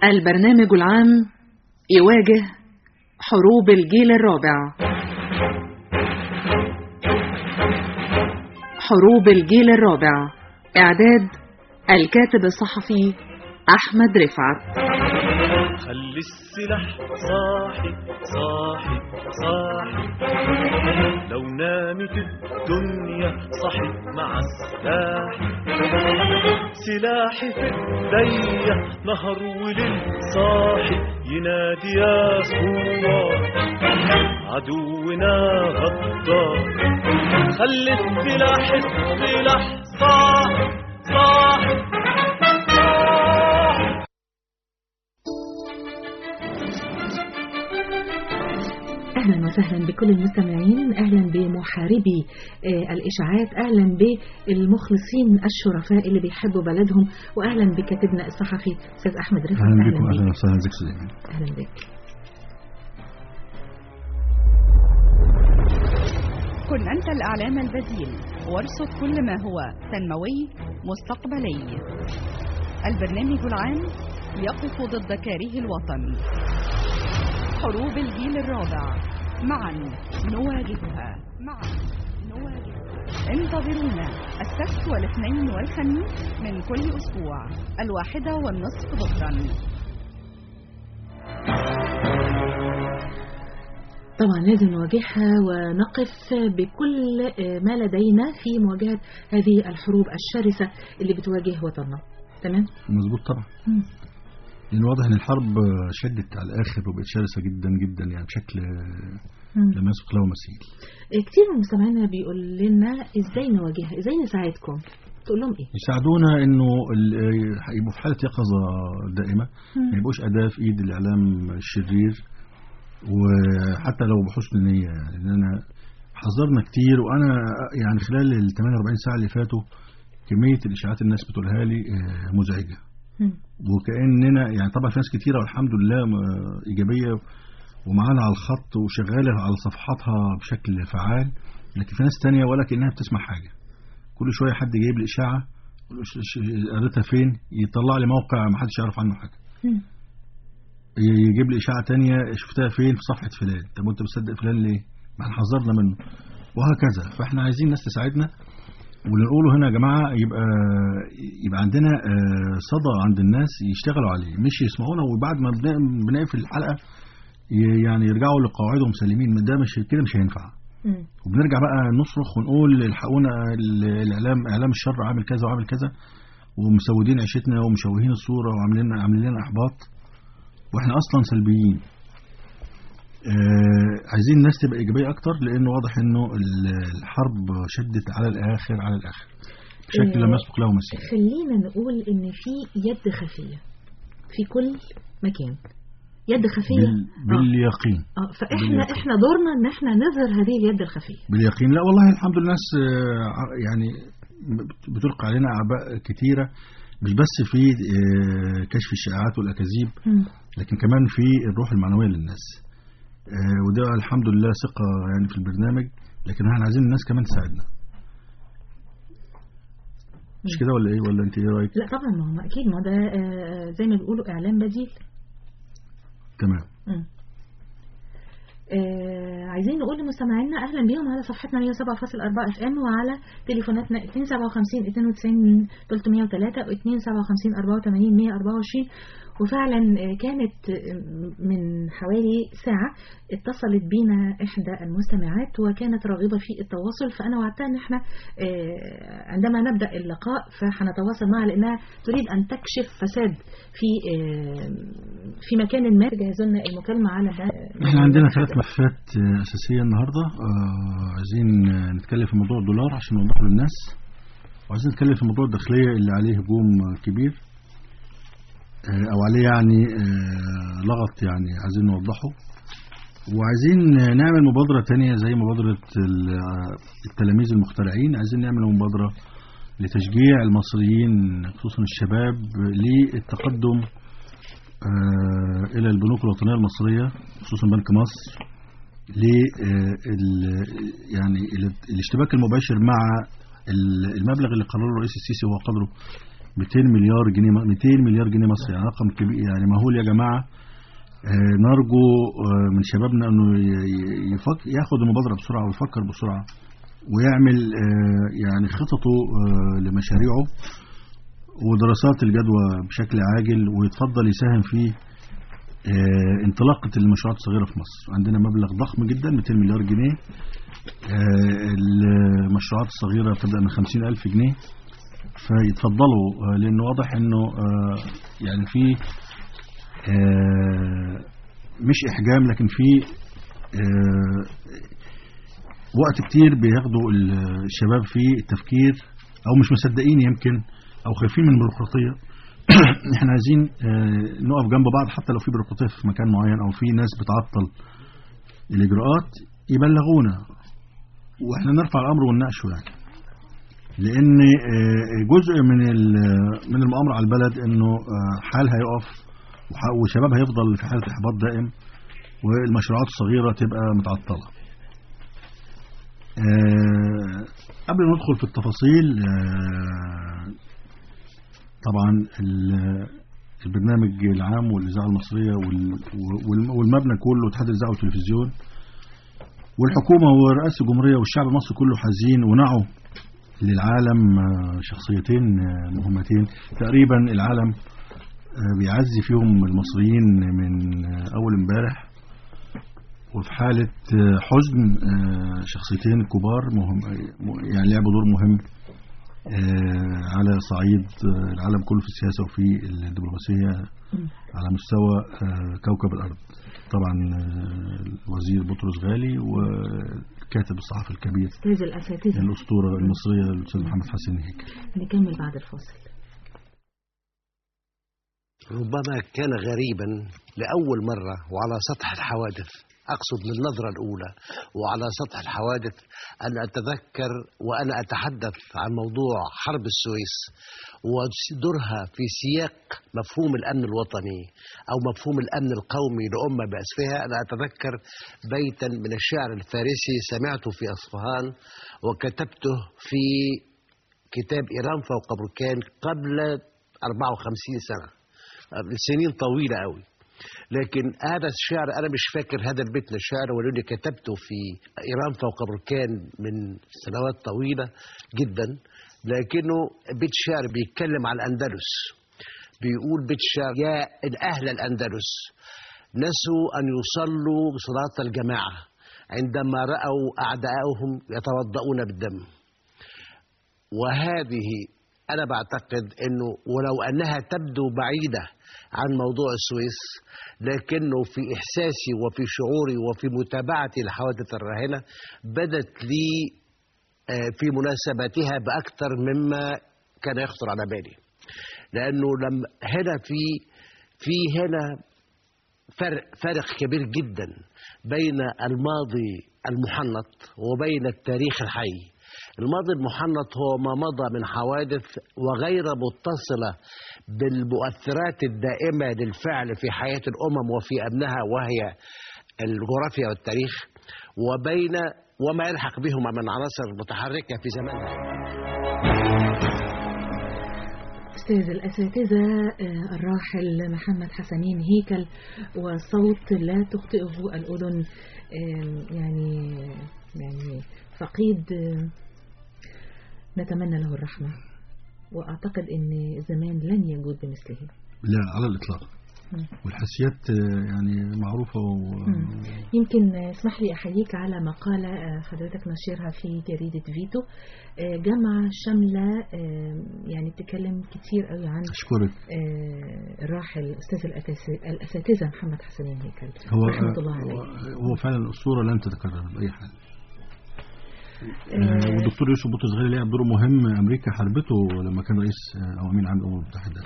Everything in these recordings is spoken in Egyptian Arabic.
البرنامج العام يواجه حروب الجيل الرابع حروب الجيل الرابع إعداد الكاتب الصحفي أحمد رفعت خلي السلاح صاحي صاحي صاحي لو نامت الدنيا صحي مع السلاح سلاحي في ايديا نهر وليل صاحي ينادي يا صوار عدونا غدار خلي السلاح السلاح صاحي صاحي صاحي اهلا وسهلا بكل المستمعين اهلا بمحاربي آه، الاشاعات اهلا بالمخلصين الشرفاء اللي بيحبوا بلدهم واهلا بكاتبنا الصحفي استاذ احمد رفعت اهلا بكم بيك. اهلا وسهلا زيك سليمان اهلا بك كن أنت الإعلام البديل وارصد كل ما هو تنموي مستقبلي البرنامج العام يقف ضد كاره الوطن حروب الجيل الرابع معا نواجهها معا نواجهها انتظرونا السبت والاثنين والخميس من كل أسبوع الواحدة والنصف ظهرا طبعا لازم نواجهها ونقف بكل آه، ما لدينا في مواجهة هذه الحروب الشرسة اللي بتواجه وطننا تمام؟ مظبوط طبعا مم. لان واضح ان الحرب شدت على الاخر وبقت شرسه جدا جدا يعني بشكل مم. لم يسبق له مثيل كتير من مستمعينا بيقول لنا ازاي نواجهها ازاي نساعدكم تقول لهم ايه يساعدونا انه ال- يبقوا في حاله يقظه دائمه ما يبقوش اداه في ايد الاعلام الشرير وحتى لو بحسن نيه يعني لان انا حذرنا كتير وانا يعني خلال ال 48 ساعه اللي فاتوا كميه الاشاعات الناس بتقولها لي آه، مزعجه مم. وكاننا يعني طبعا في ناس كتيره والحمد لله م- ايجابيه ومعانا على الخط وشغاله على صفحاتها بشكل فعال لكن في ناس تانية ولا كانها بتسمع حاجه كل شويه حد جايب لي اشاعه أقول له ش- ش- قريتها فين يطلع لي موقع ما حدش يعرف عنه حاجه مم. ي- يجيب لي اشاعه تانية شفتها فين في صفحه فلان طب وانت بتصدق فلان ليه ما احنا حذرنا منه وهكذا فاحنا عايزين ناس تساعدنا واللي نقوله هنا يا جماعه يبقى يبقى عندنا آه، صدى عند الناس يشتغلوا عليه مش يسمعونا وبعد ما بن- بنقفل الحلقه ي- يعني يرجعوا لقواعدهم سليمين ده مش كده مش هينفع مم. وبنرجع بقى نصرخ ونقول الحقونا ال- الاعلام اعلام الشر عامل كذا وعامل كذا ومسودين عيشتنا ومشوهين الصوره وعاملين عاملين لنا احباط واحنا اصلا سلبيين آه عايزين الناس تبقى ايجابيه اكتر لانه واضح انه ال- الحرب شدت على الاخر على الاخر بشكل آه، لم يسبق له مثيل خلينا نقول ان في يد خفية في كل مكان يد خفية بال... باليقين اه فاحنا باليقين. احنا دورنا ان احنا نظهر هذه اليد الخفية باليقين لا والله الحمد لله الناس آه، ع- يعني بت- بتلقى علينا اعباء كتيره مش بس في آه، كشف الشائعات والاكاذيب مم. لكن كمان في الروح المعنويه للناس آه، وده الحمد لله ثقه يعني في البرنامج لكن احنا عايزين الناس كمان تساعدنا مش كده ولا ايه ولا انت ايه رايك لا طبعا ما هو اكيد ما هو ده آه، زي ما بيقولوا اعلام بديل تمام مم. آه عايزين نقول لمستمعينا اهلا بيهم على صفحتنا 107.4 اف ام وعلى تليفوناتنا 257 92 303 و 257 84 124 وفعلا آه، كانت آه، من حوالي ساعة اتصلت بينا إحدى المستمعات وكانت راغبة في التواصل فأنا وعدتها إن إحنا آه، عندما نبدأ اللقاء فهنتواصل معها لأنها تريد أن تكشف فساد في آه، في مكان ما جهزوا لنا المكالمة على ده احنا عندنا ثلاث ملفات آه، اساسيه النهارده آه، عايزين آه، نتكلم في موضوع الدولار عشان نوضحه للناس وعايزين نتكلم في موضوع الداخليه اللي عليه هجوم آه، كبير آه، او عليه يعني آه، لغط يعني عايزين نوضحه وعايزين آه، نعمل مبادره تانية زي مبادره ال- آه، التلاميذ المخترعين عايزين نعمل مبادره لتشجيع المصريين خصوصا الشباب للتقدم آه، الى البنوك الوطنيه المصريه خصوصا بنك مصر ل آه، ال- يعني ال- الاشتباك المباشر مع ال- المبلغ اللي قرره الرئيس السيسي وهو قدره 200 مليار جنيه 200 مليار جنيه مصري يعني رقم كبير يعني مهول يا جماعه آه، نرجو آه، من شبابنا انه ي- ي- يفك ياخد المبادره بسرعه ويفكر بسرعه ويعمل آه، يعني خططه آه، لمشاريعه ودراسات الجدوى بشكل عاجل ويتفضل يساهم في آه، انطلاقة المشروعات الصغيرة في مصر عندنا مبلغ ضخم جدا 200 مليار جنيه آه، المشروعات الصغيرة تبدأ من 50 ألف جنيه فيتفضلوا آه، لأنه واضح أنه آه، يعني في آه، مش إحجام لكن في آه، وقت كتير بياخدوا الشباب في التفكير أو مش مصدقين يمكن أو خايفين من البيروقراطية احنا عايزين آه، نقف جنب بعض حتى لو في بيروقراطية في مكان معين أو في ناس بتعطل الإجراءات يبلغونا واحنا نرفع الأمر ونناقشه يعني لأن آه، جزء من ال- من المؤامرة على البلد إنه آه، حال هيقف وح- وشباب هيفضل في حالة إحباط دائم والمشروعات الصغيرة تبقى متعطلة آه، قبل ما ندخل في التفاصيل آه، طبعا ال- البرنامج العام والإذاعة المصرية وال- وال- والمبنى كله اتحاد الإذاعة والتلفزيون والحكومة ورئاسة الجمهورية والشعب المصري كله حزين ونعوا للعالم آه، شخصيتين آه، مهمتين تقريبا العالم آه، بيعزي فيهم المصريين من آه، أول امبارح وفي حالة آه، حزن آه، شخصيتين كبار مهم يعني لعبوا دور مهم آه، على صعيد آه، العالم كله في السياسة وفي الدبلوماسية على مستوى آه، كوكب الأرض طبعا آه، الوزير بطرس غالي والكاتب الصحفي الكبير أستاذ الأساتذة الأسطورة المصرية الأستاذ محمد حسين هيكل نكمل بعد الفاصل ربما كان غريبا لأول مرة وعلى سطح الحوادث أقصد للنظرة الأولى وعلى سطح الحوادث أن أتذكر وأنا أتحدث عن موضوع حرب السويس ودورها في سياق مفهوم الأمن الوطني أو مفهوم الأمن القومي لأمة بأسفها أنا أتذكر بيتا من الشعر الفارسي سمعته في أصفهان وكتبته في كتاب إيران فوق بركان قبل 54 سنة سنين طويلة قوي لكن هذا الشعر أنا مش فاكر هذا البيت من الشعر ولاني كتبته في إيران فوق بركان من سنوات طويلة جدا لكنه بيت شعر بيتكلم عن الأندلس بيقول بيت شعر يا الأهل الأندلس نسوا أن يصلوا صلاة الجماعة عندما رأوا أعداءهم يتوضؤون بالدم وهذه أنا بعتقد أنه ولو أنها تبدو بعيدة عن موضوع السويس لكنه في إحساسي وفي شعوري وفي متابعتي للحوادث الراهنة بدت لي آه، في مناسباتها بأكثر مما كان يخطر على بالي لأنه لما هنا في في هنا فرق فرق كبير جدا بين الماضي المحنط وبين التاريخ الحي الماضي المحنط هو ما مضى من حوادث وغير متصلة بالمؤثرات الدائمة للفعل في حياة الأمم وفي أمنها وهي الجغرافيا والتاريخ وبين وما يلحق بهما من عناصر متحركة في زمانها أستاذ الأساتذة آه، الراحل محمد حسنين هيكل وصوت لا تخطئه الأذن آم، يعني يعني فقيد آم، نتمنى له الرحمة وأعتقد أن الزمان لن يجود بمثله لا على الإطلاق مم. والحسيات آه، يعني معروفة و... مم. يمكن آه، اسمح لي أحييك على مقالة آه، حضرتك نشرها في جريدة فيتو آه، جامعة شاملة آه، يعني بتتكلم كتير قوي عن أشكرك آه، الراحل أستاذ الأتاس- الأساتذة محمد حسنين هيكل هو رحمة الله هو, عليه هو فعلا الصورة لن تتكرر بأي حال آه، آه، والدكتور يوسف بطرس غالي لعب دور مهم أمريكا حاربته لما كان رئيس آه، أو أمين عام الأمم المتحدة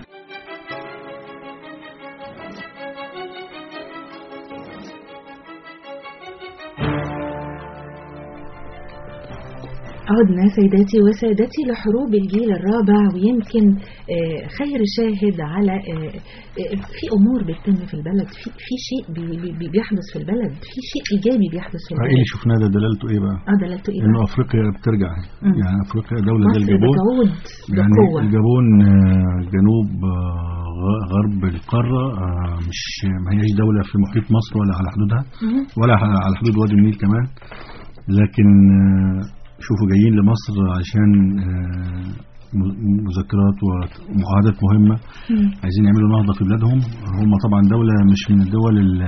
عدنا سيداتي وسادتي لحروب الجيل الرابع ويمكن آه، خير شاهد على آه، آه، في امور بتتم في البلد في في شيء بي- بي- بيحدث في البلد في شيء ايجابي بيحدث في ايه اللي البلد شفناه ده دلالته ايه بقى؟ اه دلالته ايه انه بقى؟ افريقيا بترجع مم. يعني افريقيا دوله زي مصر الجابون بتعود يعني بقوه الجابون آه، جنوب آه، غ- غرب القاره آه، مش ما هيش دوله في محيط مصر ولا على حدودها مم. ولا على حدود وادي النيل كمان لكن آه، شوفوا جايين لمصر عشان آه، م- مذكرات ومعاهدات مهمة مم. عايزين يعملوا نهضة في بلادهم هم طبعا دولة مش من الدول ال-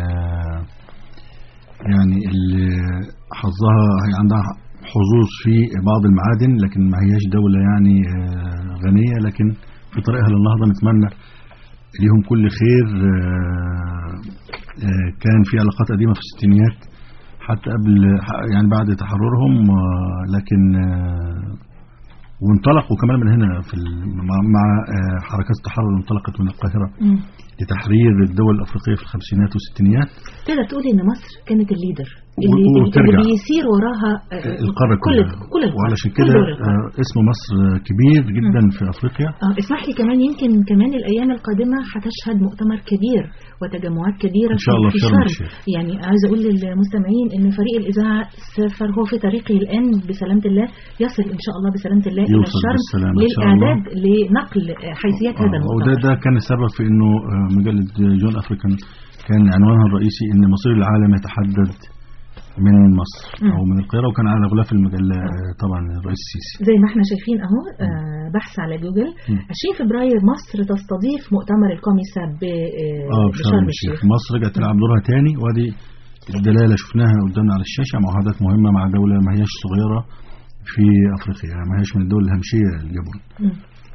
يعني اللي حظها هي عندها حظوظ في بعض المعادن لكن ما هياش دولة يعني آه، غنية لكن في طريقها للنهضة نتمنى ليهم كل خير آه، آه، كان في علاقات قديمة في الستينيات حتى قبل يعني بعد تحررهم آه، لكن آه، وانطلقوا كمان من هنا في ال- مع مع، آه، حركات التحرر اللي انطلقت من القاهرة مم. لتحرير الدول الأفريقية في الخمسينات والستينيات تقدر تقول ان مصر كانت الليدر و- اللي, اللي وترجع. بيسير وراها آه، القارة كل كلها كل القارة، وعلشان كل كده دول القارة. آه، اسم مصر كبير جدا في أفريقيا اه اسمح لي كمان يمكن كمان الايام القادمه هتشهد مؤتمر كبير وتجمعات كبيره إن شاء الله في شرم شرم الشيخ. يعني عايزه اقول للمستمعين ان فريق الاذاعه سافر هو في طريقه الان بسلامه الله يصل ان شاء الله بسلامه الله الى يوصل الشرم بالسلامة إن شاء الله. للاعداد لنقل آه، حيثيات هذا آه، وده المؤتمر ده كان السبب في انه آه، مجله جون افريكان كان عنوانها الرئيسي ان مصير العالم يتحدد من مصر مم. او من القاهره وكان على غلاف المجله آه، طبعا الرئيس السيسي زي ما احنا شايفين اهو آه، بحث على جوجل مم. 20 فبراير مصر تستضيف مؤتمر الكوميسا ب- اه آه، بشرم الشيخ مصر رجعت تلعب دورها تاني وادي الدلاله شفناها قدامنا على الشاشه معاهدات مهمه مع دوله ما هياش صغيره في افريقيا ما هياش من الدول الهامشيه الجابون مم.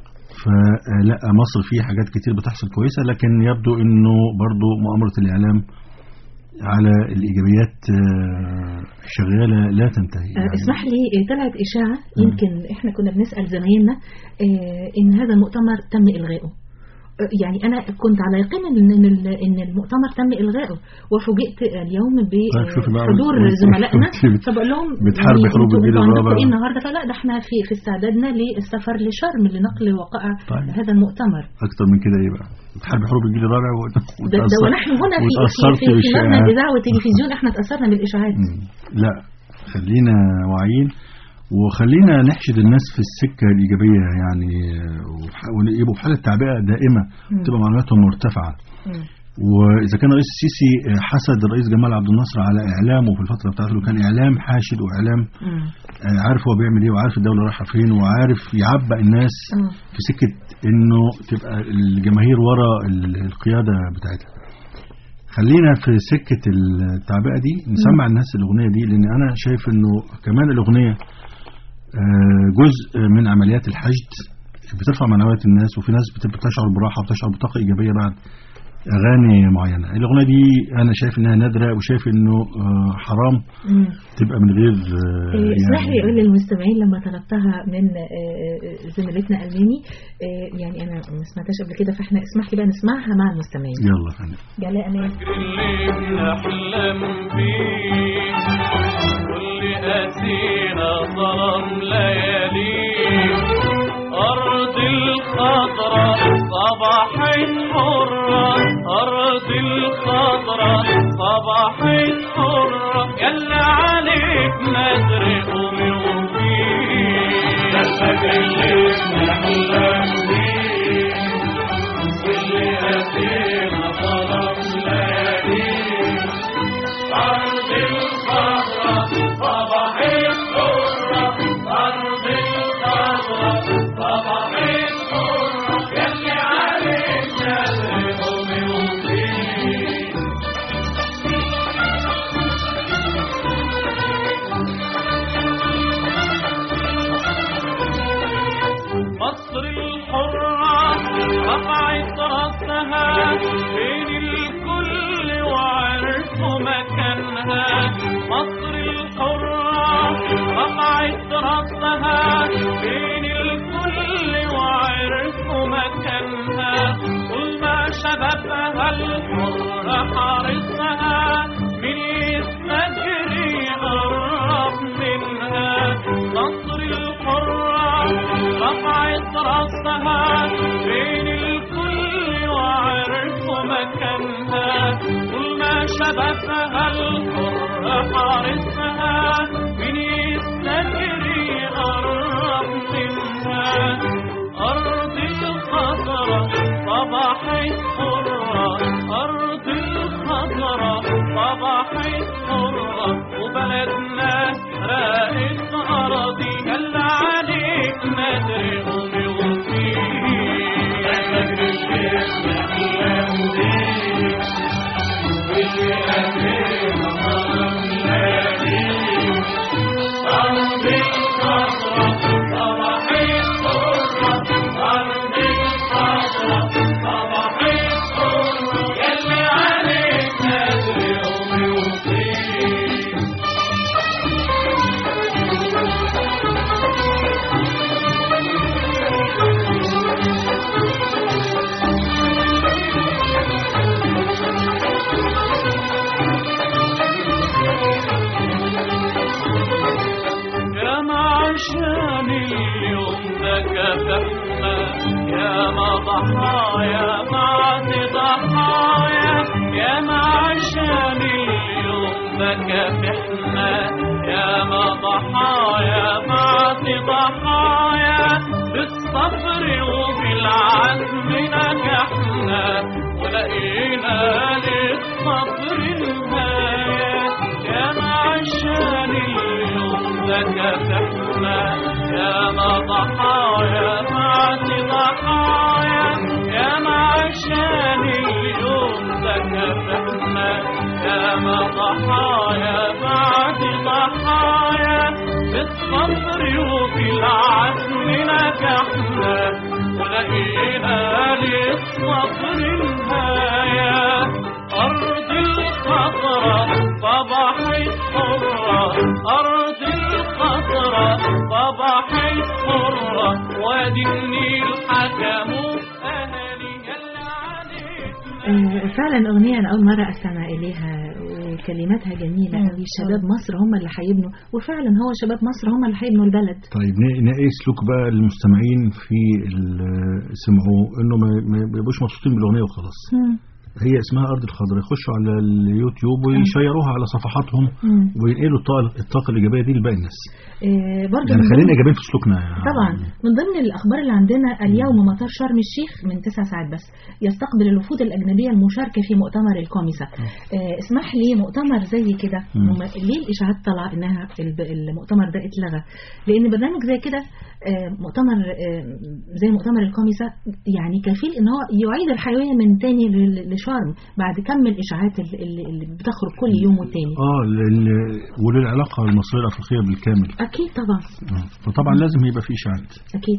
فلا مصر فيه حاجات كتير بتحصل كويسة لكن يبدو انه برضو مؤامرة الاعلام على الايجابيات آه، شغالة لا تنتهي آه، اسمح لي آه، طلعت إشاعة يمكن إحنا كنا بنسأل زمايلنا آه، إن هذا المؤتمر تم إلغائه آه، يعني أنا كنت على يقين إن إن ال- إن المؤتمر تم إلغائه وفوجئت اليوم طيب شوفي بقى بحضور وانت- زملائنا وانت فبقول لهم بتحاربي يعني حروب انتوا- الجيل انتوا عندكم الرابع. إيه النهارده فلا ده إحنا في في استعدادنا للسفر لشرم لنقل وقائع طيب. هذا المؤتمر اكتر من كده ايه بقى بتحارب حروب الجيل الرابع و- ده, ده وتأثر- ونحن هنا في في وتأثرت في, في مبنى بالشائعات. الإذاعة والتلفزيون إحنا تأثرنا بالإشاعات مم. لا خلينا واعيين وخلينا نحشد الناس في السكة الإيجابية يعني آه، وح- ويبقوا في حالة تعبئة دائمة مم. تبقى معلوماتهم مرتفعة مم. واذا كان الرئيس السيسي حسد الرئيس جمال عبد الناصر على اعلامه في الفتره بتاعته اللي كان اعلام حاشد واعلام مم. آه، عارف هو بيعمل ايه وعارف الدوله رايحه فين وعارف يعبأ الناس آه. في سكه انه تبقى الجماهير ورا ال- القياده بتاعتها خلينا في سكه التعبئه دي نسمع الناس الاغنيه دي لان انا شايف انه كمان الاغنيه آه، جزء من عمليات الحشد بترفع معنويات الناس وفي ناس بتبقى تشعر براحه وتشعر بطاقه ايجابيه بعد اغاني معينه الاغنيه دي انا شايف انها نادره وشايف انه آه، حرام مم. تبقى من غير آه، إيه، اسمح لي اقول يعني للمستمعين لما طلبتها من آه، آه، زميلتنا الماني آه، يعني انا ما سمعتهاش قبل كده فاحنا اسمح لي بقى نسمعها مع المستمعين يلا فندم جلاء امان اللي بنحلم بيه واللي قاسينا ظلم لياليه أرض الخضراء صباحت حرة أرض الخضراء صباحت حرة يلا عليك نذر قومي وفيه ده الفجر اللي بنحلم بيه واللي قاسينا ظلم لياليه أرض الخضراء صباحت حرة أرض الخضراء صباحت حرة يلي عليك نذر قومي وفيه مصر الحرة رفعت راسها بين الكل وعرفوا مكانها مصر الحرة رفعت راسها بين الكل وعرفوا مكانها طول ما شبابها الحر حارسها من يستجري قرب منها مصر راسها بين الكل وعرفوا مكانها كل ما شبكها الحر حارسها من يستجري قرب منها أرض الخضرة صباحت حرة أرض الخضرة صباحت حرة وبلدنا راقت أراضي هل عليك ندري قومي يا ما عشان اليوم ده كافحنا يا ما ضحايا بعد ضحايا يا ما عشان اليوم ده كافحنا يا ما ضحايا بعد ضحايا بالصبر وبالعزم نجحنا ولقينا للصبر نهاية يا ما عشان اليوم ده كافحنا يا ما ضحايا بعد ضحايا يا ما عشان اليوم ده كافحنا يا ما ضحايا بعد ضحايا بالصبر وبالعزم نجحنا ولقينا للصبر نهاية أرض الخضرة صباحت حرة أرض الخضرة صباحت حرة وادي النيل حكموا أهلي يلا عليك آه، فعلا أغنية أنا أول مرة أستمع إليها وكلماتها جميلة مم. قوي شباب مصر هم اللي هيبنوا وفعلا هو شباب مصر هم اللي هيبنوا البلد طيب ن- نلاقي سلوك بقى المستمعين في ال- سمعوا انه ما ما بيبقوش مبسوطين بالاغنيه وخلاص هي اسمها ارض الخضراء يخشوا على اليوتيوب ويشيروها على صفحاتهم مم. وينقلوا الطاقه الطاقه الايجابيه دي لباقي الناس آه، برضه يعني من خلينا ضمن- ايجابيين في سلوكنا يعني. طبعا من ضمن الأخبار اللي عندنا اليوم مطار شرم الشيخ من تسع ساعات بس يستقبل الوفود الأجنبية المشاركة في مؤتمر الكوميسا آه، اسمح لي مؤتمر زي كده مم. هم- ليه الإشاعات طالعة إنها الب- المؤتمر ده اتلغى لأن برنامج زي كده آه، مؤتمر آه، زي مؤتمر الكوميسا يعني كفيل إن هو يعيد الحيوية من تاني ل- لشرم بعد كم الإشاعات اللي- اللي اللي بتخرج كل يوم والتاني اه لل- وللعلاقه المصريه الافريقيه بالكامل أكيد طبعا آه. فطبعا لازم يبقى في اشاعات أكيد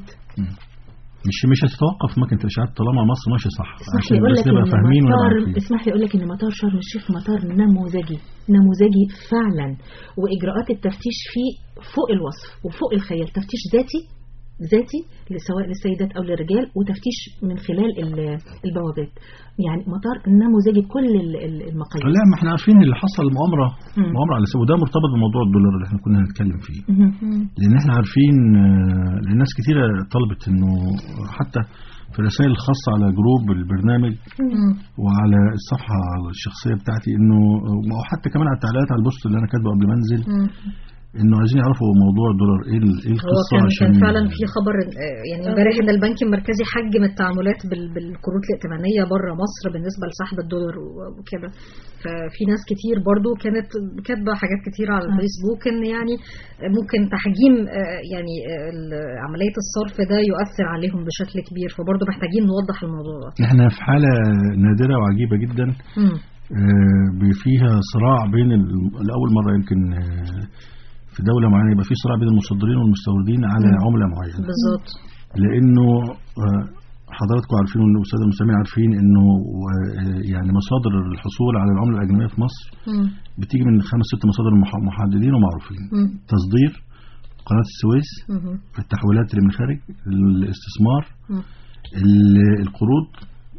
مش مش هتتوقف مكنه الاشاعات طالما مصر ماشيه صح اسمح لي عشان اقول بس لك نبقى ان فاهمين ونبقى مطار عارفين. اسمح لي اقول لك ان مطار شرم الشيخ مطار نموذجي نموذجي فعلا واجراءات التفتيش فيه فوق الوصف وفوق الخيال تفتيش ذاتي ذاتي سواء للسيدات او للرجال وتفتيش من خلال ال- البوابات يعني مطار نموذجي بكل ال- ال- المقاييس لا ما احنا عارفين اللي حصل مؤامره مم. مؤامره على وده مرتبط بموضوع الدولار اللي احنا كنا هنتكلم فيه مهم. لان احنا عارفين آه، لان ناس كتيره طلبت انه حتى في الرسائل الخاصه على جروب البرنامج وعلى الصفحه الشخصيه بتاعتي انه او حتى كمان على التعليقات على البوست اللي انا كاتبه قبل ما انزل انه عايزين يعرفوا موضوع الدولار ايه ال- ايه هو القصه كان عشان كان فعلا في خبر آه، يعني امبارح ان البنك المركزي حجم التعاملات بال- بالقروض الائتمانيه بره مصر بالنسبه لسحب الدولار و- وكده ففي ناس كتير برضو كانت كاتبه حاجات كتير على الفيسبوك ان يعني ممكن تحجيم آه، يعني آه، ال- عمليه الصرف ده يؤثر عليهم بشكل كبير فبرضو محتاجين نوضح الموضوع ده احنا في حاله نادره وعجيبه جدا مم. آه، فيها صراع بين ال- لاول مره يمكن آه، في دوله معينه يبقى في صراع بين المصدرين والمستوردين على مم. عمله معينه بالظبط لانه آه، حضراتكم عارفين والساده المستمعين عارفين انه آه، يعني مصادر الحصول على العمله الاجنبيه في مصر مم. بتيجي من خمس ست مصادر مح- محددين ومعروفين مم. تصدير قناه السويس مم. التحويلات اللي من الخارج الاستثمار مم. ال- القروض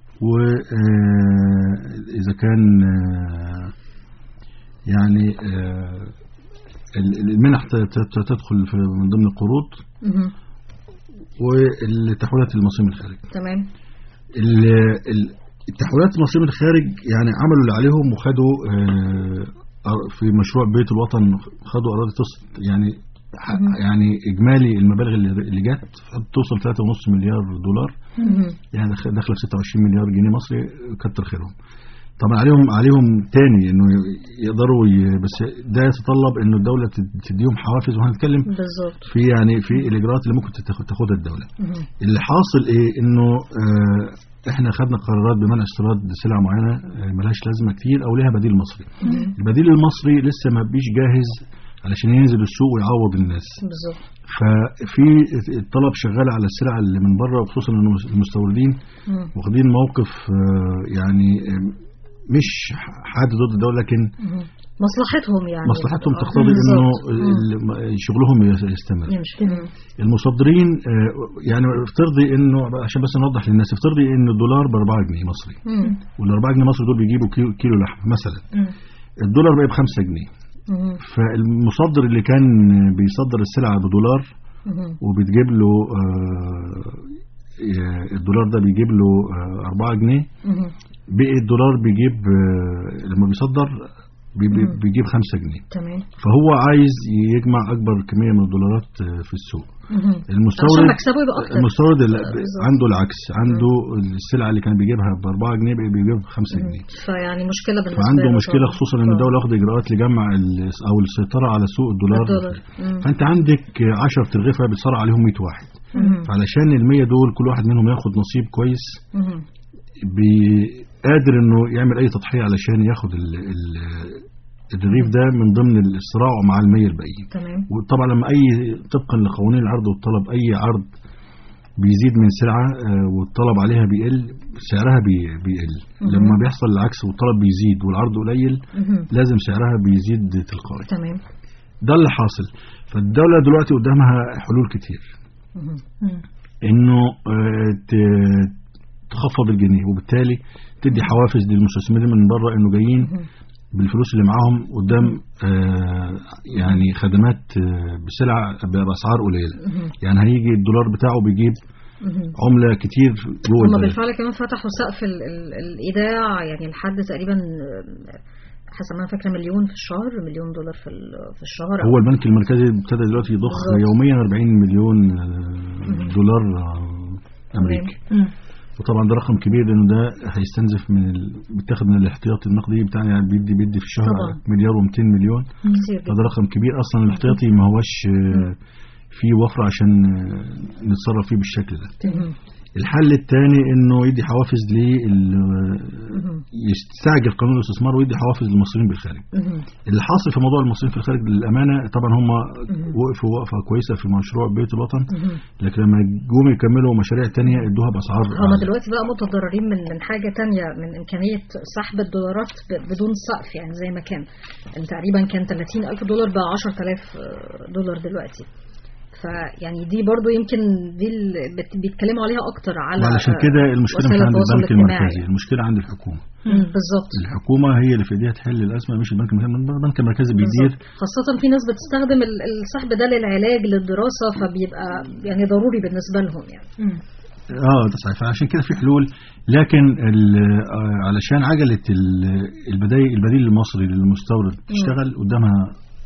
وإذا كان آه، يعني آه، ال- المنح ت- ت- تدخل في من ضمن القروض مم. والتحويلات المصريين من الخارج تمام ال- ال- التحويلات المصريين من الخارج يعني عملوا اللي عليهم وخدوا آه، أر- في مشروع بيت الوطن خدوا اراضي تصل يعني ح- يعني اجمالي المبالغ اللي اللي جت توصل 3.5 مليار دولار مهم. يعني داخل- داخله في 26 مليار جنيه مصري كتر خيرهم طبعا عليهم عليهم تاني انه يقدروا ي... بس ده يتطلب انه الدوله تد- تديهم حوافز وهنتكلم بالظبط في يعني في الاجراءات اللي ممكن تتخ- تاخدها الدوله مهم. اللي حاصل ايه انه آه احنا خدنا قرارات بمنع استيراد سلع معينه آه، ملهاش لازمه كتير او لها بديل مصري البديل المصري لسه ما بيش جاهز علشان ينزل السوق ويعوض الناس بالظبط ففي الطلب شغال على السلع اللي من بره وخصوصا ان المستوردين مم. واخدين موقف آه، يعني آه، مش حاد ضد الدوله لكن مهم. مصلحتهم يعني مصلحتهم آه، تقتضي انه بالظبط. مم. ال- شغلهم يستمر يمشي مم. المصدرين آه، يعني افترضي انه عشان بس نوضح للناس افترضي ان الدولار ب 4 جنيه مصري مم. وال 4 جنيه مصري دول بيجيبوا كيلو, كيلو لحمه مثلا مم. الدولار بقى ب 5 جنيه مهم. فالمصدر اللي كان بيصدر السلعه بدولار مهم. وبتجيب له آه، آه، الدولار ده بيجيب له آه، 4 جنيه مهم. بقي الدولار بيجيب آه، لما بيصدر بي- بي- مم. بيجيب 5 جنيه تمام فهو عايز يجمع اكبر كميه من الدولارات آه، في السوق مهم. المستورد عشان مكسبه يبقى اكتر المستورد اللي بالظبط. عنده العكس عنده السلعه اللي كان بيجيبها ب 4 جنيه بقى بيجيبها ب 5 مم. جنيه فيعني مشكله بالنسبه فعنده له مشكله طبعاً. خصوصا ان آه. الدوله واخده اجراءات لجمع ال- او السيطره على سوق الدولار الدولار مم. فانت عندك 10 ترغيفه بتصارع عليهم 100 واحد مهم. فعلشان ال 100 دول كل واحد منهم ياخد نصيب كويس مهم. بي- قادر انه يعمل اي تضحيه علشان ياخد ال ال الرغيف ده من ضمن الصراع مع ال 100 الباقيين تمام وطبعا لما اي طبقا لقوانين العرض والطلب اي عرض بيزيد من سلعه آه، والطلب عليها بيقل سعرها بي- بيقل مهم. لما بيحصل العكس والطلب بيزيد والعرض قليل مهم. لازم سعرها بيزيد تلقائي تمام ده اللي حاصل فالدوله دلوقتي قدامها حلول كتير مهم. مم. انه آه، ت- تخفض الجنيه وبالتالي تدي حوافز للمستثمرين من بره انه جايين مهم. بالفلوس اللي معاهم قدام آه، يعني خدمات آه، بسلع باسعار قليله مهم. يعني هيجي الدولار بتاعه بيجيب مهم. عمله كتير جوه هم البلد بالفعل كمان فتحوا سقف ال ال الايداع يعني لحد تقريبا آه، حسب ما انا فاكره مليون في الشهر مليون دولار في ال- في الشهر هو البنك المركزي ابتدى دلوقتي يضخ بالظبط. يوميا 40 مليون آه، دولار آه، امريكي مم. وطبعا ده رقم كبير لانه ده هيستنزف من ال... بيتاخد من الاحتياطي النقدي بتاعنا يعني بيدي بيدي في الشهر طبعا. مليار و200 مليون كتير فده رقم كبير اصلا الاحتياطي ما هوش آه، فيه وفره عشان آه، نتصرف فيه بالشكل ده مهم. الحل الثاني انه يدي حوافز لل مهم. يستعجل قانون الاستثمار ويدي حوافز للمصريين بالخارج مهم. اللي حاصل في موضوع المصريين في الخارج للامانه طبعا هم وقفوا وقفه كويسه في مشروع بيت الوطن مهم. لكن لما جم يكملوا مشاريع تانية ادوها باسعار هما أعلى. دلوقتي بقى متضررين من من حاجة تانية من إمكانية سحب الدولارات ب- بدون سقف يعني زي ما كان يعني تقريبا كان 30 ألف دولار بقى 10000 دولار دلوقتي فيعني دي برضو يمكن دي اللي بت- بيتكلموا عليها أكتر على وعلشان كده المشكله مش وسائل عند التواصل البنك الاجتماعي. المركزي المشكله عند الحكومه مم، بالظبط الحكومه هي اللي في ايديها تحل الازمه مش البنك المركزي البنك المركزي بيدير بالظبط. خاصة في ناس بتستخدم ال- السحب ده للعلاج للدراسة فبيبقى يعني ضروري بالنسبة لهم يعني مم. اه ده صحيح فعشان كده في حلول لكن ال- آه، علشان عجله ال- البدايل البديل المصري للمستورد تشتغل قدامها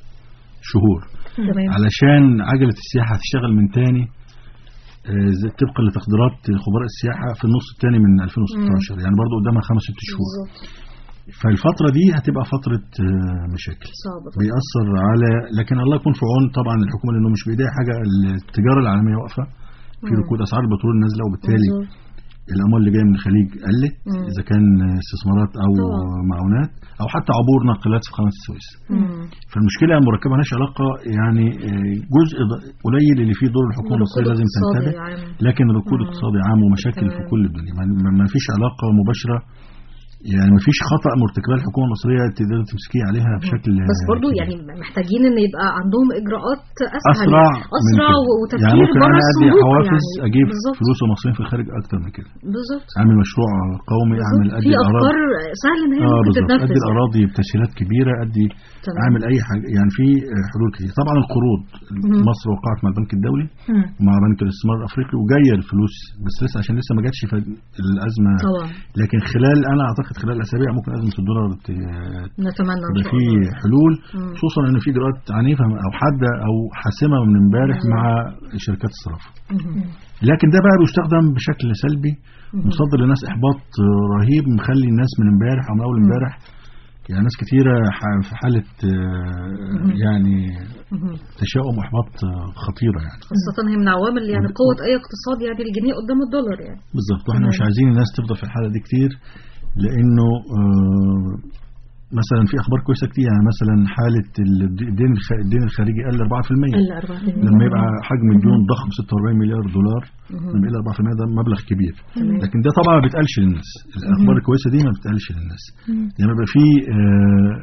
شهور تمام علشان عجله السياحه تشتغل من تاني آه، زي- طبقا لتقديرات خبراء السياحه في النص الثاني من 2016 يعني برضو قدامها خمس ست شهور بالظبط فالفتره دي هتبقى فتره آه، مشاكل صعب طبعا. بيأثر على لكن الله يكون في عون طبعا الحكومه لانه مش بايديها حاجه التجاره العالميه واقفه في مم. ركود اسعار البترول نازله وبالتالي بالظبط. الاموال اللي جايه من الخليج قلت مم. اذا كان استثمارات او طبعا. معونات او حتى عبور ناقلات في قناه السويس مم. فالمشكله مركبه مالهاش علاقه يعني آه، جزء ض- قليل اللي فيه دور الحكومه ركود المصريه لازم اقتصادي تنتبه عام. لكن ركود مم. اقتصادي عام ومشاكل في تمام. كل الدنيا ما- ما ما فيش علاقه مباشره يعني مفيش خطا مرتكبه الحكومه المصريه تقدر تمسكي عليها بشكل بس برضو كبير. يعني محتاجين ان يبقى عندهم اجراءات اسهل اسرع يعني. اسرع من كده. يعني وتفكير ممكن بره انا ادي الصندوق حوافز يعني اجيب بالظبط فلوس ومصريين في الخارج اكتر من كده بالظبط اعمل مشروع قومي اعمل بالظبط. ادي في الاراضي افكار سهل ان هي اه ممكن بالظبط تتنفذ ادي يعني. الاراضي بتسهيلات كبيره ادي تمام. اعمل اي حاجه يعني في آه، حلول كتير طبعا القروض مهم. مصر وقعت مع البنك الدولي مم. ومع بنك الاستثمار الافريقي وجايه الفلوس بس لسه عشان لسه ما جاتش الازمه طبعا لكن خلال انا اعتقد خلال اسابيع ممكن ازمه الدولار ت- نتمنى ان يبقى شاء في الله حلول مم. خصوصا ان في اجراءات عنيفه او حاده او حاسمه من امبارح مع شركات الصرافه مهم. لكن ده بقى بيستخدم بشكل سلبي مصدر للناس احباط رهيب مخلي الناس من امبارح او من اول امبارح يعني ناس كتيره ح- في حاله آه، يعني مهم. تشاؤم واحباط آه، خطيره يعني خاصة هي من عوامل يعني قوة أي اقتصاد يعني الجنيه قدام الدولار يعني بالظبط واحنا مش عايزين الناس تفضل في الحاله دي كتير لانه آه، مثلا في اخبار كويسه كتير يعني مثلا حاله الدين الخ- الدين الخارجي قل 4% الا 4% لما يبقى حجم الديون ضخم 46 مليار دولار لما يقل 4% ده مبلغ كبير لكن ده طبعا ما بيتقالش للناس الاخبار الكويسه دي ما بتقالش للناس يعني يبقى في آه،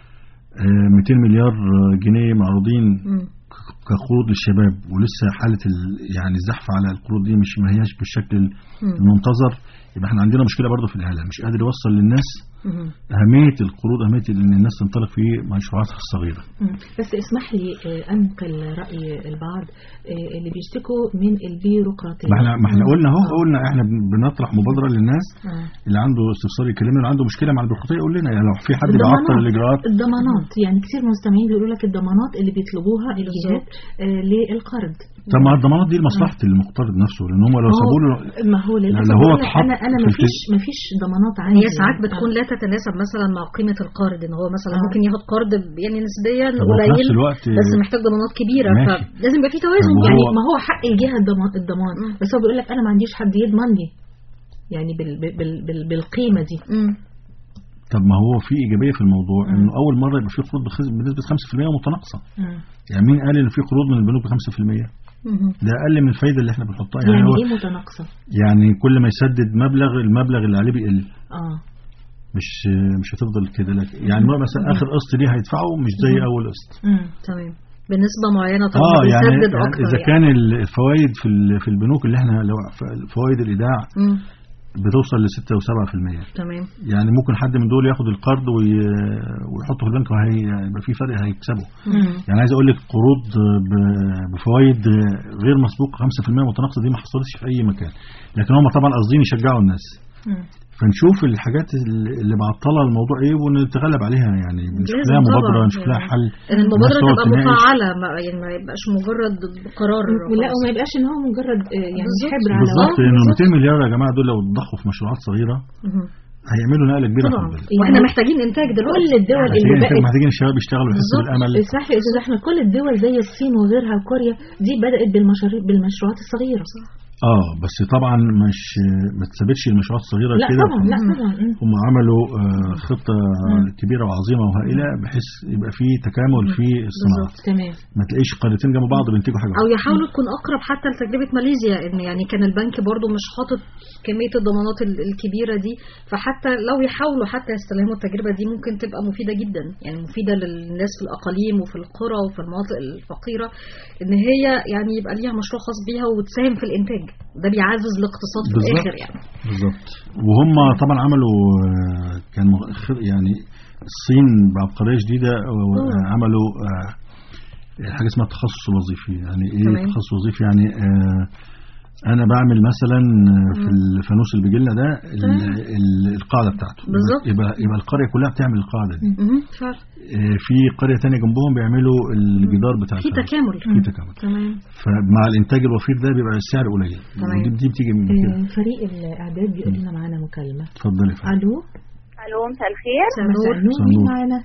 آه، 200 مليار جنيه معروضين مم. كقروض للشباب ولسه حاله ال- يعني الزحف على القروض دي مش ما هياش بالشكل المنتظر يبقى احنا عندنا مشكله برضه في الاعلام مش قادر يوصل للناس مهم. اهميه القروض اهميه ان الناس تنطلق في مشروعاتها الصغيره مم. بس اسمح لي آه، انقل راي البعض آه، اللي بيشتكوا من البيروقراطيه ما احنا ما احنا مم. قلنا اهو آه. قلنا احنا بن- بنطرح مبادره للناس آه. اللي عنده استفسار يكلمنا اللي عنده مشكله مع البيروقراطيه يقول لنا يعني لو في حد بيعطل الضمانات الاجراءات الضمانات يعني كثير مستمعين بيقولوا لك الضمانات اللي بيطلبوها الجهات آه، للقرض طب ما الضمانات دي لمصلحه المقترض نفسه لان هم لو ما هو- سابوا له ما هو للاسف لو هو بقول لك اتحط انا انا في ما التز- فيش ما فيش ضمانات عندي هي ساعات يعني. بتكون آه. لا تتناسب مثلا مع قيمة القرض ان هو مثلا آه. ممكن ياخد قرض ب- يعني نسبيا طب وفي قليل نفس الوقت بس محتاج ضمانات كبيرة ماشي. فلازم يبقى في توازن طب يعني وهو- ما هو حق الجهه الضمان الضمان مم. بس هو بيقول لك انا ما عنديش حد يضمن لي يعني بال بال بال بال بالقيمه دي مم. طب ما هو في ايجابيه في الموضوع انه اول مره يبقى في قروض بخز- بنسبه 5% متناقصه مم. يعني مين قال ان في قروض من البنوك ب 5% مهم. ده اقل من الفايده اللي احنا بنحطها يعني, يعني هو ايه متناقصه يعني كل ما يسدد مبلغ المبلغ اللي عليه بيقل اه مش مش هتفضل كده لك يعني مثلا اخر قسط ليه هيدفعه مش زي اول قسط مم. تمام بنسبة معينة طبعا اه يعني, بيسدد يعني اكتر اذا يعني. كان الفوائد في ال- في البنوك اللي احنا لو ف- فوائد الايداع مم. بتوصل ل 6 و7% تمام يعني ممكن حد من دول ياخد القرض وي- ويحطه في البنك وهيبقى في فرق هيكسبه مم. يعني عايز اقول لك قروض ب- بفوائد غير مسبوقه 5% متناقصه دي ما حصلتش في اي مكان لكن هم طبعا قاصدين يشجعوا الناس مم. فنشوف الحاجات اللي اللي معطله الموضوع ايه ونتغلب عليها يعني نشوف لازم لها طبعاً مبادره نشوف لها يعني. حل ان المبادرة الناس تقعد تبقى تناقش. مفعلة ما يعني ما يبقاش مجرد قرار ولا خلاص. وما يبقاش ان هو مجرد آه، يعني بالظبط. حبر على بالظبط ورق لانه بالظبط. 200 مليار يا جماعه دول لو اتضخوا في مشروعات صغيره مهم. هيعملوا نقله كبيره في طبعا البلد واحنا محتاجين انتاج دلوقتي كل الدول اللي محتاجين بقت محتاجين الشباب يشتغلوا ويحسوا بالظبط. بالامل اسمح لي يا استاذ احمد كل الدول زي الصين وغيرها وكوريا دي بدات بالمشاريع بالمشروعات الصغيره اه بس طبعا مش ما تثبتش المشروعات الصغيره لا كده طبعا لا طبعا مم. هم عملوا آه، خطه كبيره وعظيمه وهائله بحيث يبقى في تكامل في الصناعات تمام ما تلاقيش قريتين جنب بعض بينتجوا حاجه او واحدة. يحاولوا تكون اقرب حتى لتجربه ماليزيا ان يعني كان البنك برضو مش حاطط كميه الضمانات ال- الكبيره دي فحتى لو يحاولوا حتى يستلهموا التجربه دي ممكن تبقى مفيده جدا يعني مفيده للناس في الاقاليم وفي القرى وفي المناطق الفقيره ان هي يعني يبقى ليها مشروع خاص بيها وتساهم في الانتاج ده بيعزز الاقتصاد في بالظبط. الاخر يعني بالظبط وهم طبعا عملوا آه، كان مغ- خ- يعني الصين بعبقريه شديده آه، عملوا آه، حاجه اسمها التخصص الوظيفي يعني ايه تمام. التخصص الوظيفي يعني آه، انا بعمل مثلا آه، في الفانوس اللي بيجي لنا ده ال- ال- القاعده بتاعته بالظبط. يبقى يبقى القريه كلها بتعمل القاعده دي مهم. فعلا آه، في قريه تانية جنبهم بيعملوا الجدار بتاع في الفانوس. تكامل في تكامل تمام فمع الانتاج الوفير ده بيبقى السعر قليل تمام. ودي دي بتيجي من كده آه، فريق الاعداد بيقول لنا معانا مكالمه اتفضلي يا فندم. الو الو مساء الخير مساء نور. النور مساء مين النور. معانا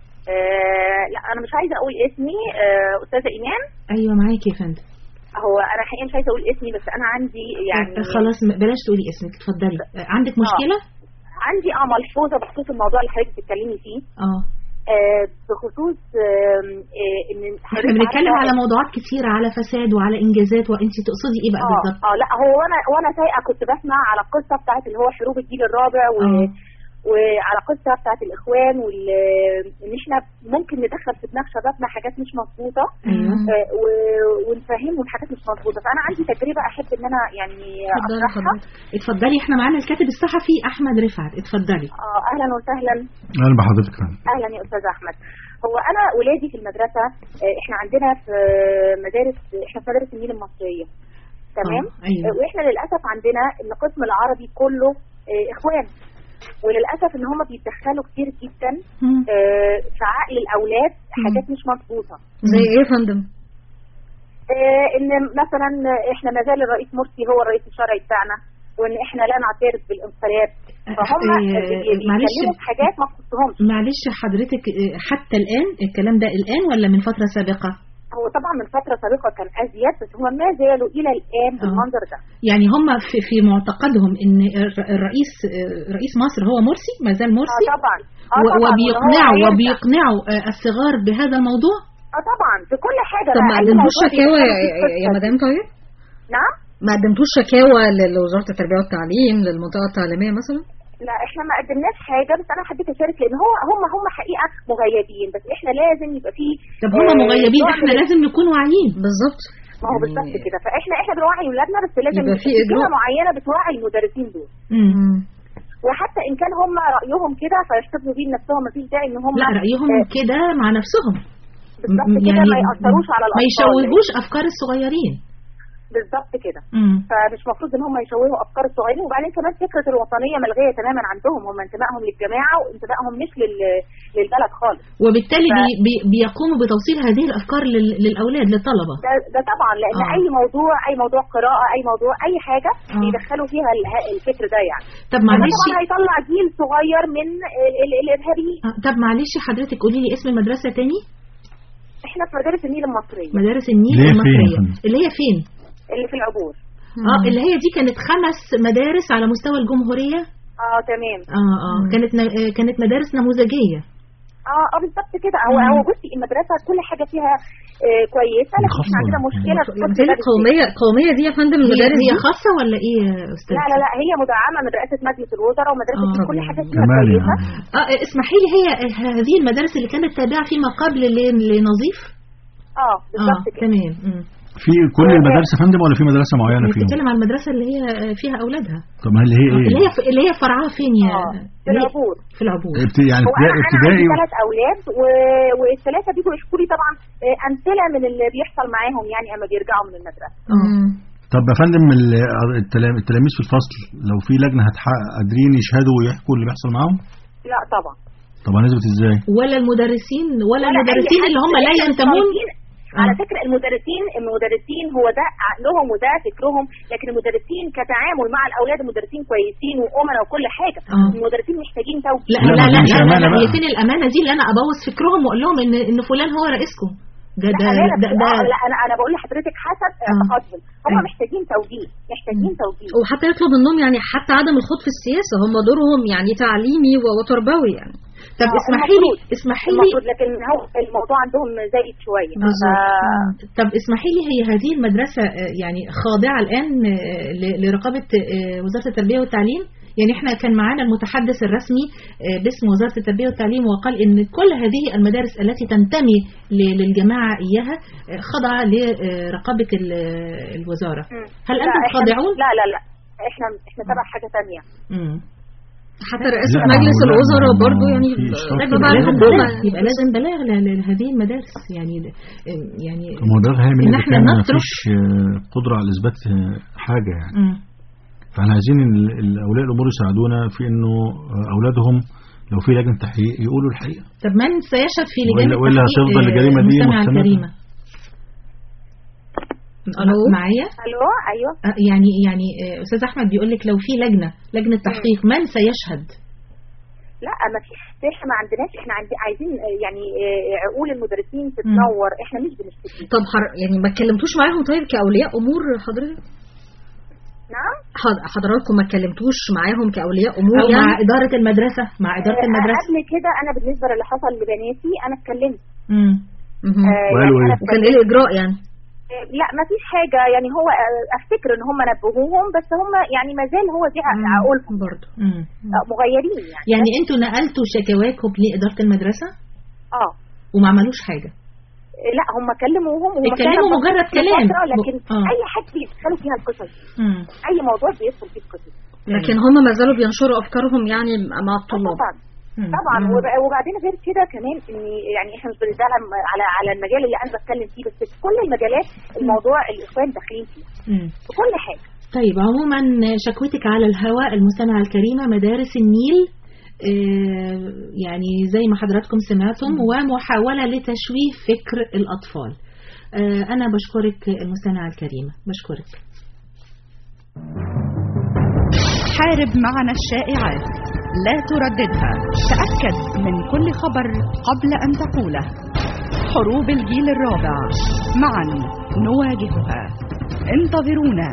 آه لا انا مش عايزه اقول اسمي آه استاذه ايمان ايوه معاكي يا فندم هو انا حقيقه مش عايزه اقول اسمي بس انا عندي يعني آه، خلاص م- بلاش تقولي اسمك اتفضلي آه، عندك مشكله عندي اه ملحوظه بخصوص الموضوع اللي حضرتك بتتكلمي فيه اه آه بخصوص آم، آه ان احنا حضرتك بنتكلم عارفة- على موضوعات كتيره على فساد وعلى انجازات وانت تقصدي ايه بقى اه بالظبط اه لا هو وانا وانا سايقه كنت بسمع على القصه بتاعت اللي هو حروب الجيل الرابع و... آه. وعلى قصه بتاعت الاخوان وال ان احنا ممكن ندخل في دماغ شبابنا حاجات مش مظبوطه ايوه آه، و- ونفهمهم حاجات مش مظبوطه فانا عندي تجربه احب ان انا يعني اتفضلي اشرحها حضرتك اتفضلي احنا معانا الكاتب الصحفي احمد رفعت اتفضلي آه، اهلا وسهلا اهلا بحضرتك فندم اهلا يا استاذ احمد هو انا ولادي في المدرسه آه، احنا عندنا في مدارس احنا في مدارس النيل المصريه تمام آه، أيوة. آه، واحنا للاسف عندنا ان القسم العربي كله آه، اخوان وللاسف ان هم بيتدخلوا كتير جدا مم. آه، في عقل الاولاد حاجات مش مظبوطه زي ايه يا فندم آه، ان مثلا احنا ما زال الرئيس مرسي هو الرئيس الشرعي بتاعنا وان احنا لا نعترف بالانقلاب فهم آه، بي- معلش. بيتكلموا في حاجات ما تخصهمش معلش حضرتك اه، حتى الآن الكلام ده الآن ولا من فترة سابقة هو طبعا من فتره سابقه كان ازيد بس هم ما زالوا الى الان آه. بالمنظر ده يعني هم في, في معتقدهم ان الر- الرئيس اه، رئيس مصر هو مرسي ما زال اه مرسي طبعا اه و- طبعا وإن هو وبيقنعوا هيرجع. وبيقنعوا اه، الصغار بهذا الموضوع اه طبعا في كل حاجه طب بقى، ما أي قدمتوش موضوع شكاوى يا, بيتكلموا فيه يا قصة. مدام طيب نعم ما قدمتوش شكاوى ل- لوزارة التربية والتعليم للمنطقة التعليمية مثلا لا احنا ما قدمناش حاجه بس انا حبيت اشارك لان هو هم هم حقيقه مغيبين بس احنا لازم يبقى فيه طب هم آه، مغيبين نوع احنا من- لازم نكون واعيين بالظبط ما هو بالظبط كده فاحنا احنا بنوعي اولادنا بس لازم يبقى في جهه إجراء. معينه بتوعي المدرسين دول مم. مم. وحتى ان كان هم رايهم كده فيحتفظوا بيه لنفسهم مفيش داعي ان هم لا رأيهم آه، كده مع نفسهم بالظبط م- كده ما ياثروش على ما الاطفال يشوهوش افكار الصغيرين بالظبط كده مم. فمش مفروض ان هم يشوهوا افكار الصغيرين وبعدين كمان فكره الوطنيه ملغيه تماما عندهم هم انتمائهم للجماعه وانتمائهم مش لل... للبلد خالص وبالتالي ف- بي بي بيقوموا بتوصيل هذه الافكار لل للاولاد للطلبه ده, ده طبعا لان آه. اي موضوع اي موضوع قراءه اي موضوع اي حاجه آه. بيدخلوا فيها ال- الفكر ده يعني طب فده معلش طبعا هيطلع جيل صغير من ال- ال- الارهابيين آه، طب معلش حضرتك قولي لي اسم المدرسه تاني احنا في مدارس النيل المصريه مدارس النيل اللي هي فين يا المصريه فندم؟ اللي هي فين اللي في العبور اه اللي هي دي كانت خمس مدارس على مستوى الجمهوريه اه تمام اه اه كانت ن- آه، كانت مدارس نموذجيه اه اه بالظبط كده هو مم. هو بصي المدرسه كل حاجه فيها آه كويسه لكن خاصة احنا عندنا ولا- مشكله في لما القسم تيجي ده بالذات. قومية قومية دي يا فندم هي, المدارس هي دي خاصه ولا ايه يا استاذ لا لا لا هي مدعمه من رئاسه مجلس الوزراء ومدرسه آه. كل حاجه فيها كمان كويسه يعني اه اسمحي لي هي هذه المدارس اللي كانت تابعه فيما قبل ل- لنظيف اه اه بالظبط كده تمام مم. في كل المدارس يا فندم ولا في مدرسه معينه فيهم بتتكلم عن المدرسه اللي هي آه، فيها اولادها طب ما اللي هي ايه اللي هي في اللي هي فرعها فين يا اه في اللي هي العبور في العبور ابت- يعني هو انا ابتدائي انا ابتدائي عندي ثلاث اولاد و... والثلاثه بيجوا يحكوا لي طبعا آه، امثله من اللي بيحصل معاهم يعني اما بيرجعوا من المدرسه مم. طب يا فندم ال- التلام- التلاميذ في الفصل لو في لجنه هتحقق قادرين يشهدوا ويحكوا اللي بيحصل معاهم لا طبعا طب هنثبت ازاي ولا المدرسين ولا ولا أي المدرسين حد. اللي هم لا إحنا ينتمون متفاوتين. على فكره المدرسين المدرسين هو ده عقلهم وده فكرهم لكن المدرسين كتعامل مع الاولاد المدرسين كويسين وامنا وكل حاجه آه. المدرسين محتاجين توجيه لا لا، لا ما لا دي مش لا, لا, أمانة لا هي بقى. فين الامانه دي اللي انا ابوظ فكرهم واقول لهم ان ان فلان هو رئيسكم ده ده أمانة ده, بس- ده آه، لا انا انا بقول لحضرتك حسب اعتقادهم هم أيوة. محتاجين توجيه محتاجين توجيه وحتى يطلب منهم يعني حتى عدم الخوض في السياسة هم دورهم يعني تعليمي و- وتربوي يعني طب آه، اسمحي لي المفروض. اسمحي لي المفروض لكن هو الموضوع عندهم زايد شويه ف- طب اسمحي لي هي هذه المدرسة آه، يعني خاضعة الآن آه، ل- لرقابة آه، وزارة التربية والتعليم يعني احنا كان معانا المتحدث الرسمي آه، باسم وزارة التربية والتعليم وقال ان كل هذه المدارس التي تنتمي ل- للجماعة إياها آه، خاضعة لرقابة ال- الوزارة مم. هل لا، أنتم إحنا- خاضعون؟ لا لا لا احنا احنا تبع حاجه ثانيه مم. حتى رئاسة لا، ما مجلس هو لا، الوزراء ما هو برضو يعني في إشراف ب- في بعد لازم الوزارة. الحكومة بلاغ يبقى لازم بلاغ ل- لهذه المدارس يعني يعني طب ما هو ده هيعمل إن اذا إحنا كان ما نترك- فيش آه، قدره على اثبات آه، حاجه يعني مم. فاحنا عايزين ال- ال- اولياء الامور يساعدونا في انه آه، اولادهم لو في لجنه تحقيق يقولوا الحقيقه طب من سيشهد في لجان وإلا- وإلا التحقيق، هتفضل آه، الجريمة دي المستمعة مستمرة. الكريمة ألو معايا الو ايوه آه، يعني يعني آه، استاذ احمد بيقول لك لو في لجنه لجنه تحقيق من سيشهد لا ما فيش احنا ما عندناش احنا عندي عايزين آه، يعني آه، عقول المدرسين تتنور احنا مش بنشتكي طب حر- يعني ما اتكلمتوش معاهم طيب كأولياء أمور حضرتك نعم حض- حضراتكم ما اتكلمتوش معاهم كأولياء أمور او مع يعني اداره المدرسه مع اداره آه، المدرسه قبل كده انا بالنسبه للي حصل لبناتي انا اتكلمت امم مهم. آه، وقالوا يعني إيه؟ أنا وكان إيه الإجراء يعني لا ما فيش حاجه يعني هو آه، افتكر ان هم نبهوهم بس هم يعني ما زال هو دي ع- عقولهم برضه مم. آه، مغيرين يعني يعني انتوا نقلتوا شكواكم لإدارة المدرسة اه وما عملوش حاجة لا هم كلموهم وهم اتكلموا فعلاً مجرد بسيطة كلام. فترة، لكن آه. اي حد بيدخلوا فيها القصص مم. اي موضوع بيدخل فيه القصص لكن هم ما زالوا بينشروا افكارهم يعني مع آه، الطلاب طبعا مم. طبعا مم. وب- وبعدين غير كده كمان ان يعني احنا مش بنتكلم على على المجال اللي انا بتكلم فيه بس في كل المجالات الموضوع الاخوان داخلين فيه مم. في كل حاجه طيب عموما شكوتك على الهواء المستمعة الكريمة مدارس النيل آه، يعني زي ما حضراتكم سمعتم ومحاولة لتشويه فكر الأطفال آه، أنا بشكرك المستمعة الكريمة بشكرك حارب معنا الشائعات لا ترددها تأكد من كل خبر قبل أن تقوله حروب الجيل الرابع معا نواجهها انتظرونا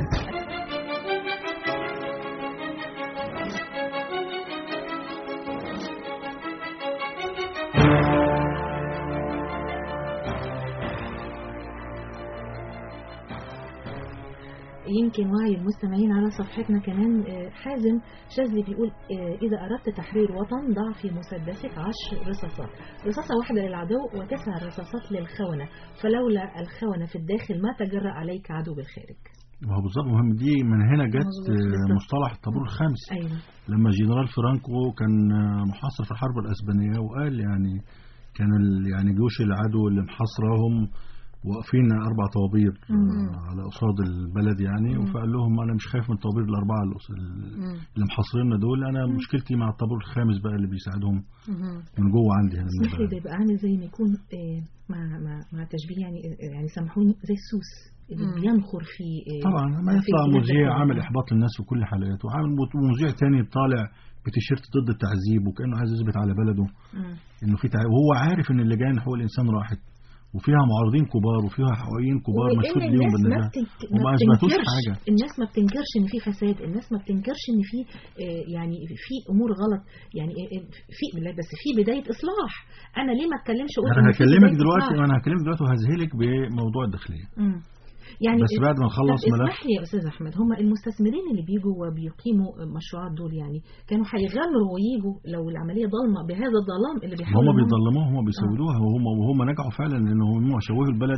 يمكن وعي المستمعين على صفحتنا كمان آه، حازم شاذلي بيقول آه، إذا أردت تحرير وطن ضع في مسدسك عشر رصاصات رصاصة واحدة للعدو وتسع رصاصات للخونة فلولا الخونة في الداخل ما تجرأ عليك عدو بالخارج ما هو بالظبط مهم دي من هنا جت مظبوط، آه، بالظبط. مصطلح الطابور الخامس أيوة لما الجنرال فرانكو كان آه، محاصر في الحرب الاسبانيه وقال يعني كان ال- يعني جيوش العدو اللي محاصراهم واقفين اربع طوابير آه، على قصاد البلد يعني فقال لهم انا مش خايف من الطوابير الاربعه اللي قص- اللي محاصريننا دول انا مشكلتي مع الطابور الخامس بقى اللي بيساعدهم من جوه عندي هنا من اسمح لي ده البلد. يبقى عامل زي ما يكون آه، مع مع مع تشبيه يعني آه، يعني سامحوني زي السوس اللي بينخر في آه، طبعا ما في يطلع الجهاز مذيع الداخلي. عامل احباط للناس في كل حلقاته وعامل مذيع تاني طالع بتيشيرت ضد التعذيب وكانه عايز يثبت على بلده مم. انه في تعذيب وهو عارف ان اللجان حقوق الانسان راحت وفيها معارضين كبار وفيها حقوقيين كبار وإن مشهود الناس ليهم ما بالنجاح بتنك- وما ما اثبتوش بتنكرش- حاجه الناس ما بتنكرش ان في فساد الناس ما بتنكرش ان في آه، يعني في امور غلط يعني آه، آه، في لا بس في بدايه اصلاح انا ليه ما اتكلمش اقول انا إن في هكلمك بداية دلوقتي إصلاح؟ انا هكلمك دلوقتي وهذهلك بموضوع الداخليه مم. يعني بس بعد ما نخلص طب ملف اسمح لي يا استاذ احمد هم المستثمرين اللي بيجوا وبيقيموا المشروعات دول يعني كانوا هيغامروا ويجوا لو العمليه ضلمه بهذا الظلام اللي بيحاولوا هم إنهم- بيظلموها هم بيسودوها وهم وهم نجحوا فعلا لان هم شوهوا البلد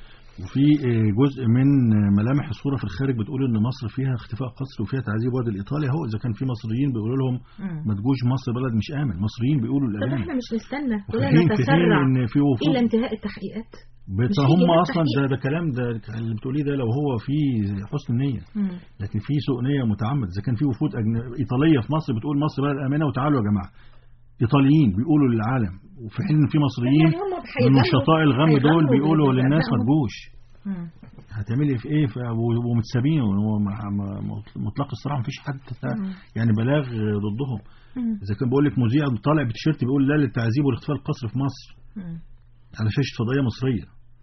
وفي آه، جزء من آه، ملامح الصوره في الخارج بتقول ان مصر فيها اختفاء قسري وفيها تعذيب واد الايطالي اهو اذا كان في مصريين بيقولوا لهم مم. ما تجوش مصر بلد مش امن مصريين بيقولوا طب الامان احنا مش نستنى ولا وفي حين في حين نتسرع ان في الى وفود انتهاء التحقيقات بت- مش في هم جهات اصلا تحقيق. ده ده كلام ده اللي بتقوليه ده لو هو في حسن نيه مم. لكن في سوء نيه متعمد اذا كان في وفود أجن- ايطاليه في مصر بتقول مصر بلد امنه وتعالوا يا جماعه ايطاليين بيقولوا للعالم وفي حين ان في مصريين يعني هم من هيغامروا- نشطاء الغم دول هيغامروا بيقولوا بال- للناس ما بأبنائهم. تجوش مم. هتعملي في ايه ف- و- ومتسابين وهو مع- مع- مطلق الصراحه مفيش حد يعني بلاغ ضدهم مم. اذا كان بقول لك مذيع طالع بتيشيرت بيقول لا للتعذيب والاختفاء القسري في مصر مم. على شاشه فضائيه مصريه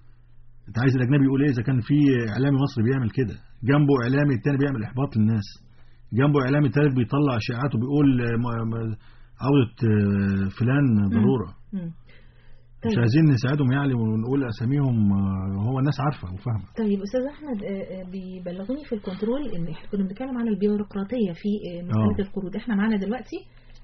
انت عايز الاجنبي يقول ايه اذا كان في اعلامي مصري بيعمل كده جنبه اعلامي التاني بيعمل احباط للناس جنبه اعلامي تالت بيطلع اشاعات وبيقول آه، م- م- عودة آه، فلان ضرورة مم. مش طيب. عايزين نساعدهم يعني ونقول اساميهم آه، هو الناس عارفة وفاهمة طيب استاذ احمد آه، آه، بيبلغوني في الكنترول ان احنا كنا بنتكلم عن البيروقراطيه في آه، مساله آه. القروض احنا معانا دلوقتي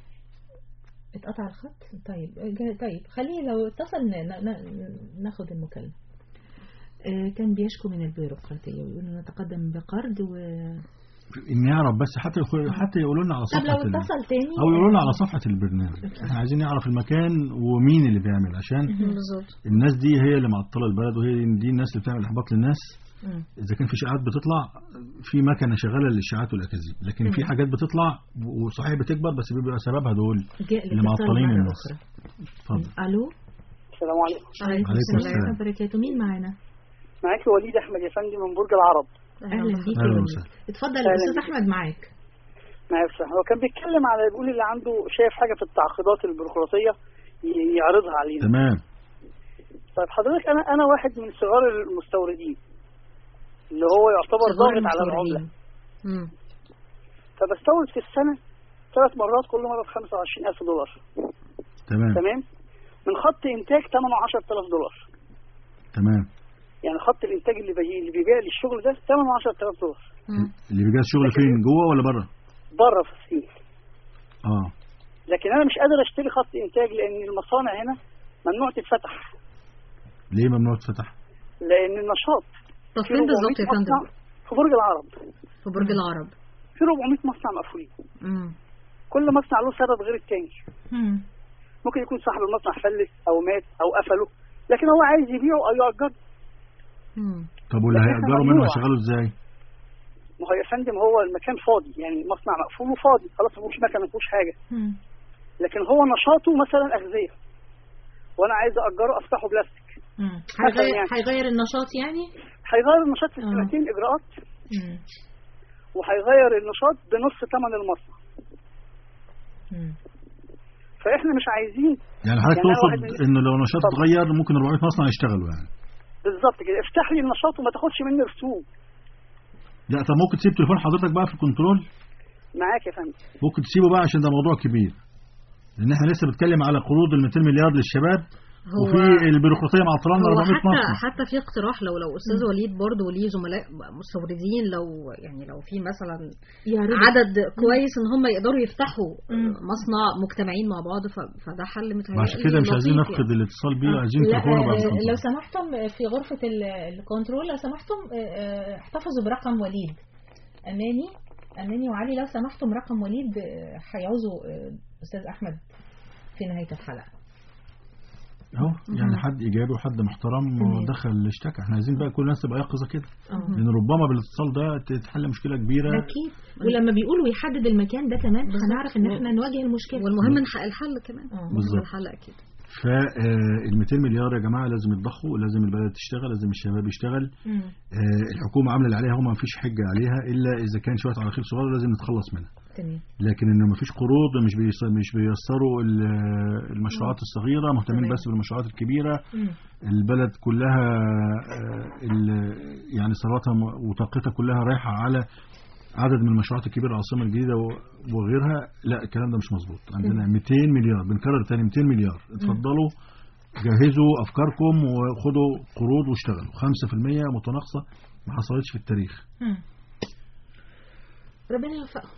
اتقطع الخط طيب آه، جا- طيب خليه لو اتصل ن- ن- ن- ناخد المكالمه آه، كان بيشكو من البيروقراطيه ويقول إنه نتقدم بقرض و ان يعرف بس حتى يخ- حتى يقولوا لنا على طب صفحة لو ال- اتصل تاني او يقولوا لنا على صفحة البرنامج احنا عايزين نعرف المكان ومين اللي بيعمل عشان بالظبط الناس دي هي اللي معطلة البلد وهي دي الناس اللي بتعمل احباط للناس مم. اذا كان في اشاعات بتطلع في مكنه شغاله للاشاعات والاكاذيب لكن في حاجات بتطلع وصحيح بتكبر بس بيبقى سببها دول جاء اللي الاتصال معطلين مرة الناس أخرى. اتفضل الو السلام عليكم عليكم عليكم السلام ورحمه السلام. الله وبركاته مين معانا معاكي وليد احمد يا فندم من برج العرب اهلا بيك يا أهلا وليد وسهلا. اتفضل أهلا استاذ بيك. احمد معاك معلش هو كان بيتكلم على بيقول اللي عنده شايف حاجه في التعقيدات البيروقراطيه ي- يعرضها علينا تمام طيب حضرتك انا انا واحد من صغار المستوردين اللي هو يعتبر صغار ضاغط على المستوردين. العمله مم. فبستورد في السنه ثلاث مرات كل مره ب 25000 دولار تمام تمام من خط انتاج ثمنه 10000 دولار تمام يعني خط الانتاج اللي بي... اللي بيبيع لي الشغل ده ثمنه 10000 دولار اللي بيجهز شغل فين جوه ولا بره بره في الصين اه لكن انا مش قادر اشتري خط انتاج لان المصانع هنا ممنوع تتفتح ليه ممنوع تفتح لان النشاط طب في فين بالظبط 400 يا فندم؟ مصنع في برج العرب في برج العرب في 400 مصنع مقفولين مم. كل مصنع له سبب غير التاني مم. ممكن يكون صاحب المصنع فلس او مات او قفله لكن هو عايز يبيعه او يأجره مم. طب واللي لكن إحنا هيأجروا منه ممنوع. هيشغلوا ازاي ما هو يا فندم هو المكان فاضي يعني مصنع مقفول وفاضي خلاص ما فيهوش مكان ما فيهوش حاجه مم. لكن هو نشاطه مثلا اغذيه وانا عايز ااجره افتحه بلاستيك مم. مثلاً هيغير يعني. هيغير النشاط يعني هيغير النشاط في آه. سنتين اجراءات مم. وهيغير النشاط بنص ثمن المصنع مم. فاحنا مش عايزين يعني حضرتك يعني أنا واحد تقصد من- انه لو نشاط اتفضل. اتغير ممكن 400 مصنع يشتغلوا يعني بالظبط كده افتح لي النشاط وما تاخدش مني رسوم لا طب ممكن تسيب تليفون حضرتك بقى في الكنترول معاك يا فندم ممكن تسيبه بقى عشان ده موضوع كبير لان احنا لسه بنتكلم على قروض ال 200 مليار للشباب هو وفي البيروقراطيه معطلانا هو 400 حتى مصنع حتى في اقتراح لو لو استاذ وليد برضه وليه زملاء مستوردين لو يعني لو في مثلا يعرضوا. عدد كويس ان هم يقدروا يفتحوا مم. مصنع مجتمعين مع بعض ف- فده حل متهيألي عشان كده مش عايزين لطيف نفقد الاتصال بيه آه. عايزين لا، تليفونه بعد آه، الكنترول. لو سمحتم في غرفة ال- الكنترول لو سمحتم آه، آه، احتفظوا برقم وليد أماني أماني وعلي لو سمحتم رقم وليد آه، هيعوزوا آه، أستاذ أحمد في نهاية الحلقة اهو يعني حد ايجابي وحد محترم تمام. دخل اشتكى احنا عايزين بقى كل الناس تبقى يقظه كده آه. لان ربما بالاتصال ده تتحل مشكله كبيره أكيد ولما بيقولوا يحدد المكان ده كمان بالظبط. هنعرف إن احنا نواجه المشكلة والمهم نحقق الحل كمان آه. نحقق بالظبط. الحل اكيد فال 200 مليار يا جماعه لازم يتضخوا لازم البلد تشتغل لازم الشباب يشتغل مم. آه، الحكومه عامله اللي عليها هو ما فيش حجه عليها الا اذا كان شويه عراقيل صغار لازم نتخلص منها تمام لكن انه ما فيش قروض مش بيص- مش بييسروا ال- المشروعات الصغيره مهتمين تمام. بس بالمشروعات الكبيره مم. البلد كلها آه، ال- يعني ثروتها م- وطاقتها كلها رايحه على عدد من المشروعات الكبيره العاصمه الجديده و- وغيرها لا الكلام ده مش مظبوط عندنا 200 مليار بنكرر تاني 200 مليار اتفضلوا جهزوا افكاركم وخدوا قروض واشتغلوا 5% متناقصه ما حصلتش في التاريخ مم. ربنا يوفقهم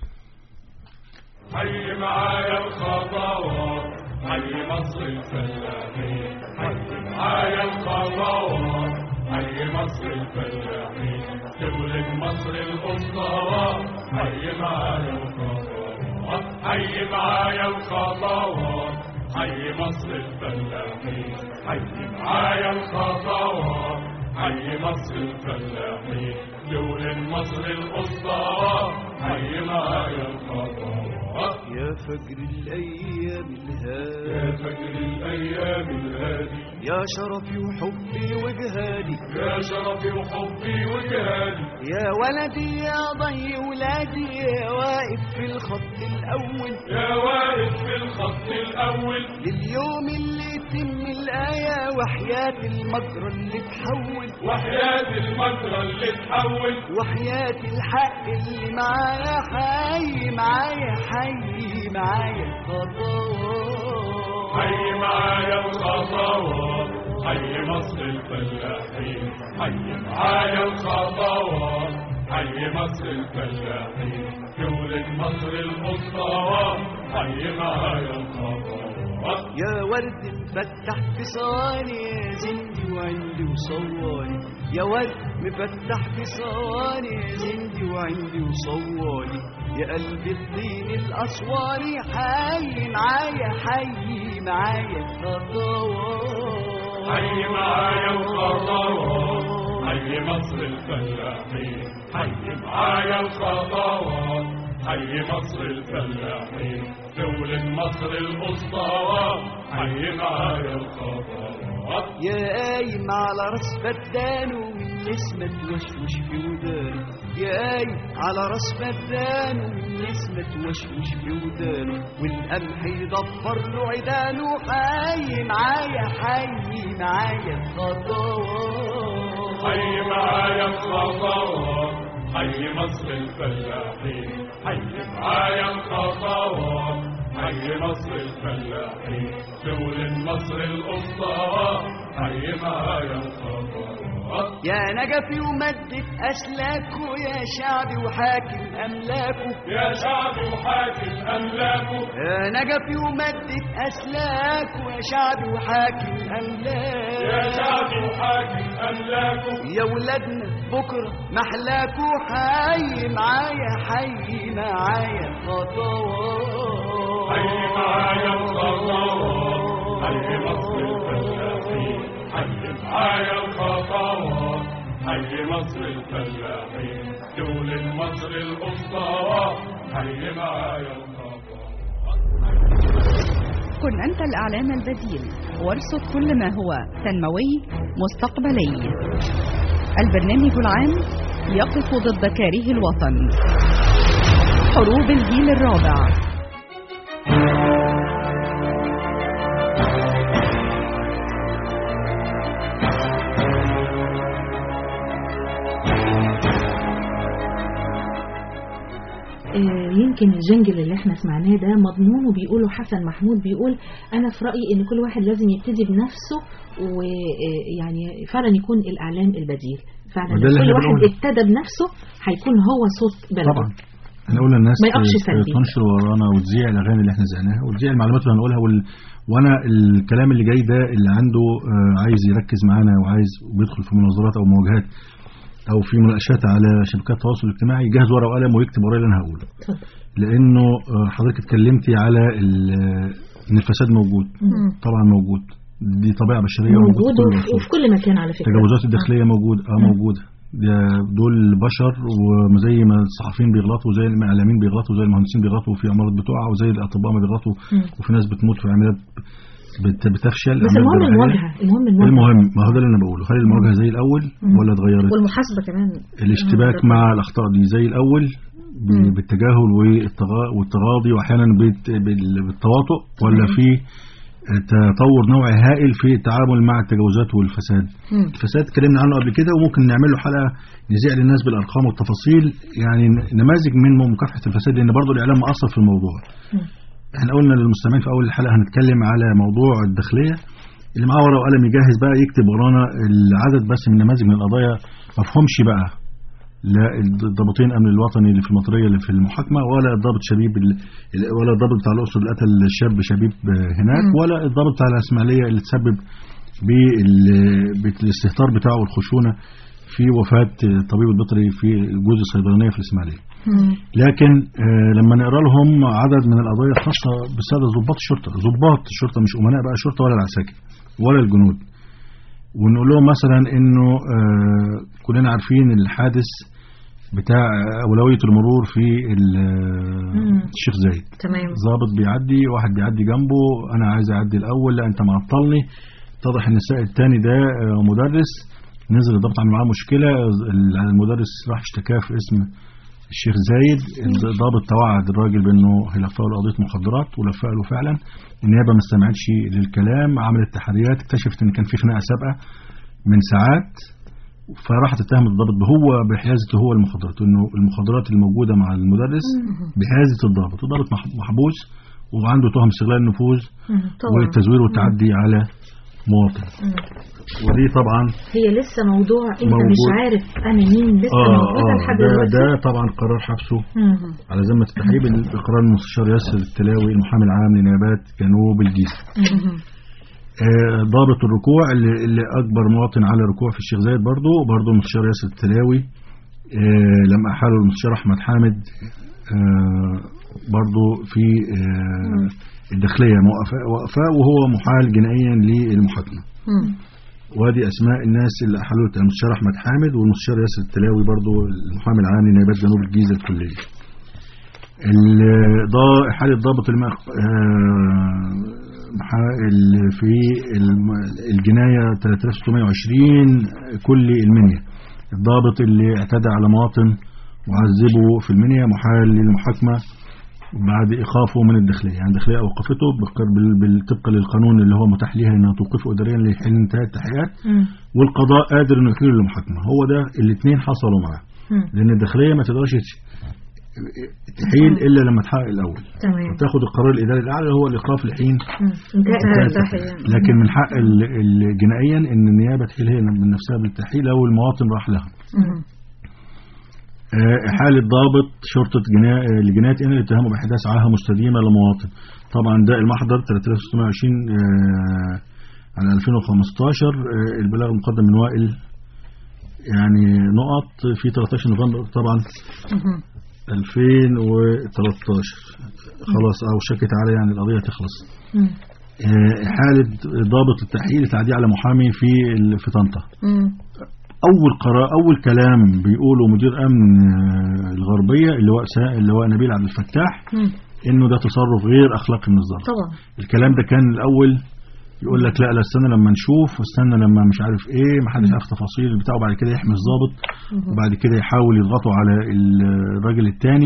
حي معايا الخطوات حي مصر الفلاحين حي معايا الخطوات حي مصر الفلاحين تولد مصر الأسطورات حي معايا الخطوات حي معايا الخطوات حي مصر الفلاحين حي معايا الخطوات حي مصر الفلاحين تولد مصر الأسطورات حي معايا الخطوات يا فجر الأيام الهادي يا فجر الأيام الهادي يا شرفي وحبي وجهادي يا شرفي وحبي وجهادي يا ولدي يا ضي ولادي يا واقف في الخط الأول يا واقف في الخط الأول لليوم اللي يتم الآية وحياة المجرى اللي تحول وحياة المجرى اللي تحول وحياة الحق اللي معايا حي معايا حي معايا خطوات حي معايا الخطوات حي مصر الفلاحين حي معايا الخطوات حي مصر الفلاحين تولد مصر الأسطورات حي معايا الخطوات يا ورد مفتح في صواني يا زندي وعندي وصواني يا ورد مفتح في صواني يا زندي وعندي وصواني يا قلب الطين الأسواني حي معايا حي معايا خطوات حي معايا الخطوات حي مصر الفلاحين حي معايا الخطوات حي مصر الفلاحين تولد مصر الأسطورات حي معايا الخطوات يا قايم على راس فدان ومن نسمة توشوش في ودانه يا قايم على راس فدان ومن نسمة توشوش في ودانه والقمح يدبر له عيدانه حي معايا حي معايا خطوات حي معايا الخطوات حي مصر الفلاحين حي معايا الخطوات حي مصر الفلاحين تولد مصر الأسطورات حي معايا الخطوات يا نجفي ومدة أسلاكه يا شعبي وحاكم أملاكه يا شعب وحاكم أملاكه يا نجفي ومدة أسلاكه يا شعبي وحاكم أملاكه يا شعب وحاكم أملاكه يا ولادنا بكرة محلاكوا حي معايا حي معايا خطوات حي معايا الخطوات حي مصر الفلاحين حي معايا الخطوات حي مصر الفلاحين دول مصر الأسطوات حي معايا الخطوات كن أنت الإعلام البديل وارصد كل ما هو تنموي مستقبلي البرنامج العام يقف ضد كاره الوطن حروب الجيل الرابع آه، يمكن الجنجل اللي احنا سمعناه ده مضمونه بيقوله حسن محمود بيقول انا في رايي ان كل واحد لازم يبتدي بنفسه ويعني فعلا يكون الاعلام البديل فعلا وده لو اللي كل احنا واحد بنقوله. ابتدى بنفسه هيكون هو صوت بلده طبعا احنا قلنا الناس ما يقفش ت- سلبي. تنشر ورانا وتذيع الاغاني اللي احنا زعناها وتذيع المعلومات اللي هنقولها وال... وانا الكلام اللي جاي ده اللي عنده آه، عايز يركز معانا وعايز وبيدخل في مناظرات او مواجهات او في مناقشات على شبكات التواصل الاجتماعي يجهز ورقه وقلم ويكتب ورايا اللي انا هقوله لانه آه، حضرتك اتكلمتي على ال- ان الفساد موجود طبعا موجود دي طبيعه بشريه موجود وموجودة في كل وفي وفي كل مكان على فكره التجاوزات الداخليه موجوده اه موجوده ده دول بشر وزي ما الصحفيين بيغلطوا وزي ما الاعلاميين بيغلطوا وزي المهندسين بيغلطوا وفي عمارات بتقع وزي الاطباء ما بيغلطوا مم. وفي ناس بتموت في عمليات بت- بتفشل بس عمليات المهم جراحية. المواجهه المهم المواجهه المهم ما هو ده اللي انا بقوله هل المواجهه زي الاول مم. ولا اتغيرت والمحاسبه كمان الاشتباك مع الاخطاء دي زي الاول ب- مم. بالتجاهل والتغا- والتغاضي واحيانا بالت- بال- بالتواطؤ ولا تمام. في تطور نوعي هائل في التعامل مع التجاوزات والفساد مم. الفساد اتكلمنا عنه قبل كده وممكن نعمل له حلقه نذيع للناس بالارقام والتفاصيل يعني نماذج من مكافحه الفساد لان برضه الاعلام مؤثر في الموضوع مم. احنا قلنا للمستمعين في اول الحلقه هنتكلم على موضوع الداخليه اللي معاه ورقه وقلم يجهز بقى يكتب ورانا العدد بس من نماذج من القضايا ما فهمش بقى لا الضابطين امن الوطني اللي في المطريه اللي في المحاكمه ولا الضابط شبيب ال- ال- ولا الضابط بتاع الاقصر اللي قتل الشاب شبيب هناك مم. ولا الضابط بتاع الاسماعيليه اللي تسبب بال- بالاستهتار بتاعه والخشونه في وفاه الطبيب البيطري في جوز الصيدلانيه في الاسماعيليه مم. لكن آه، لما نقرا لهم عدد من القضايا الخاصه بالساده ضباط الشرطه ضباط الشرطه مش امناء بقى الشرطه ولا العساكر ولا الجنود ونقول لهم مثلا انه آه، كلنا عارفين الحادث بتاع اولويه المرور في ال- مم. الشيخ زايد تمام ضابط بيعدي واحد بيعدي جنبه انا عايز اعدي الاول لا انت معطلني اتضح ان السائق الثاني ده آه، مدرس نزل الضابط عمل معاه مشكله ال- المدرس راح اشتكاه في اسم الشيخ زايد الضابط توعد الراجل بانه هيلفق له قضيه مخدرات ولفق له فعلا النيابه ما استمعتش للكلام عملت تحريات اكتشفت ان كان في خناقه سابقه من ساعات فراحت اتهمت الضابط هو بحيازته هو المخدرات انه المخدرات الموجوده مع المدرس بحيازه الضابط الضابط مح- محبوس وعنده تهم استغلال النفوذ مم. طبعا والتزوير والتعدي على مواطن مم. ودي طبعا هي لسه موضوع انت موجود. مش عارف انا مين لسه اه موجوده اه لحد ده, دلوقتي ده طبعا قرار حبسه مم. على ذمه التحريب اقرار المستشار ياسر التلاوي المحامي العام لنيابات جنوب الجيزه مم. آه، ضابط الركوع اللي, اللي اكبر مواطن على ركوع في الشيخ زايد برضه برضه المستشار ياسر التلاوي آه، لما احاله المستشار احمد حامد آه، برضه في آه، الداخليه موقفاه وقفاه وهو محال جنائيا للمحاكمه مم. وادي اسماء الناس اللي احالوا المستشار احمد حامد والمستشار ياسر التلاوي برضه المحامي العام لنيابات جنوب الجيزه الكليه ال- ضا- حالة ضابط المخ... آه، مح- ال- في الم- الجناية 3620 كل المنيا الضابط اللي اعتدى على مواطن وعذبه في المنيا محال للمحاكمة بعد إيقافه من الداخلية يعني الداخلية أوقفته بقر- بال- بال- طبقا للقانون اللي هو متاح ليها إنها توقفه إداريا لحين انتهاء التحقيقات مم. والقضاء قادر إنه يحيله للمحاكمة هو ده الاثنين حصلوا معاه مم. لان الداخليه ما تقدرش تش- تحيل الا لما تحقق الاول تمام وتاخد القرار الاداري الاعلى اللي هو الايقاف لحين مم. انتهت انتهت التحية لكن من حق ال- ال- جنائيا ان النيابه تحيل هي من نفسها بالتحيل او المواطن راح لها مم. آه، إحالة ضابط شرطة جنا- آه، لجناية إن الاتهام بإحداث عاهة مستديمة لمواطن طبعا ده المحضر 3620 آه، على 2015 آه، البلاغ المقدم من وائل يعني نقط في 13 نوفمبر طبعا مم. 2013 خلاص أو شكت على يعني القضية تخلص مم. آه، إحالة ضابط التحقيق لتعديه على محامي في ال- في طنطا مم. اول قرار اول كلام بيقوله مدير امن آه، الغربيه اللواء سا- اللواء نبيل عبد الفتاح مم. انه ده تصرف غير اخلاقي من الظابط طبعا الكلام ده كان الاول يقول لك لا لا استنى لما نشوف واستنى لما مش عارف ايه ما حدش عارف تفاصيل بتاعه بعد كده يحمي الضابط وبعد كده يحاول يضغطوا على الراجل الثاني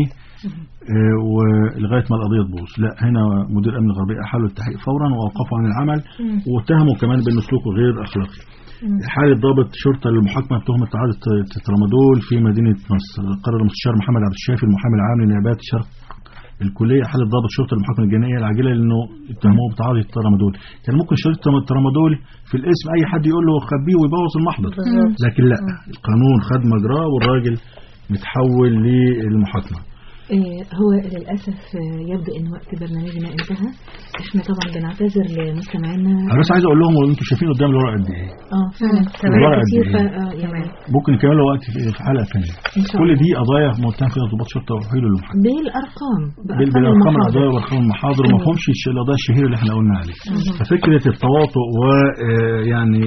ولغايه ما القضيه تبوظ لا هنا مدير امن الغربيه احالوا التحقيق فورا واوقفوا عن العمل واتهموا كمان بان سلوكه غير اخلاقي حالة ضابط شرطة للمحاكمة بتهمة تعاطي ترامادول في مدينة نصر قرر المستشار محمد عبد الشافي المحامي العام لنيابات شرق الكلية حالة ضابط شرطة المحاكمة الجنائية العاجلة لأنه اتهموه بتعاطي الترامادول كان ممكن شريط الترامادول في الاسم أي حد يقول له خبيه ويبوظ المحضر لكن لا القانون خد مجراه والراجل متحول للمحاكمة آه، هو للأسف آه، يبدو أن وقت برنامجنا انتهى احنا طبعا بنعتذر لمستمعينا أنا بس عايز أقول لهم انتوا شايفين قدام الورق قد إيه اه فعلا الورق كتير قد ف... إيه؟ آه، يعني ممكن نكملوا وقت في في حلقة ثانية إن شاء كل الله. دي قضايا متهم فيها ضباط شرطة وحيلوا للمحاكمة بالأرقام بال- بالارقام المحاضر. القضايا وارقام المحاضر وما أيوة. فهمش الش- القضايا الشهيره اللي احنا قلنا عليها ففكره التواطؤ ويعني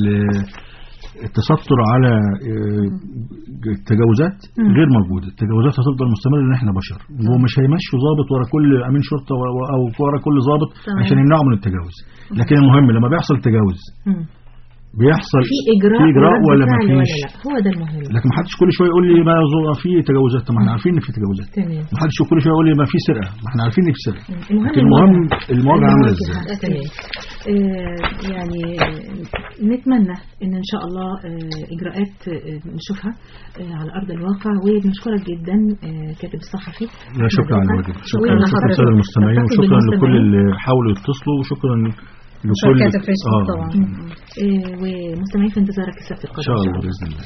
التستر على آه، التجاوزات غير موجوده التجاوزات هتفضل مستمره لان احنا بشر ومش هيمشوا ضابط ورا كل امين شرطه و- و- او ورا كل ضابط تمام. عشان يمنعوا من التجاوز لكن المهم لما بيحصل تجاوز مم. بيحصل في إجراء, في اجراء ورد ولا ما فعل ولا فيش لا هو ده المهم لكن ما حدش كل شويه يقول لي ما زو- في تجاوزات طب ما احنا عارفين ان في تجاوزات تمام ما حدش كل شويه يقول لي ما في سرقه ما احنا عارفين ان في سرقه المهم لكن المهم المواجهه عامله ازاي المواجهة. تمام آه، يعني آه، نتمنى ان ان شاء الله آه، اجراءات آه، نشوفها آه، على ارض الواقع وبنشكرك جدا آه، كاتب الصحفي لا شكرا على الواجب شكرا وإن شكرا حضرتك للساده المستمعين تلتقي وشكرا بالمستمعين. لكل اللي حاولوا يتصلوا وشكرا لكل شركات الفيسبوك آه، طبعا آه، ومستمعين في انتظارك السبت القادم ان شاء الله باذن الله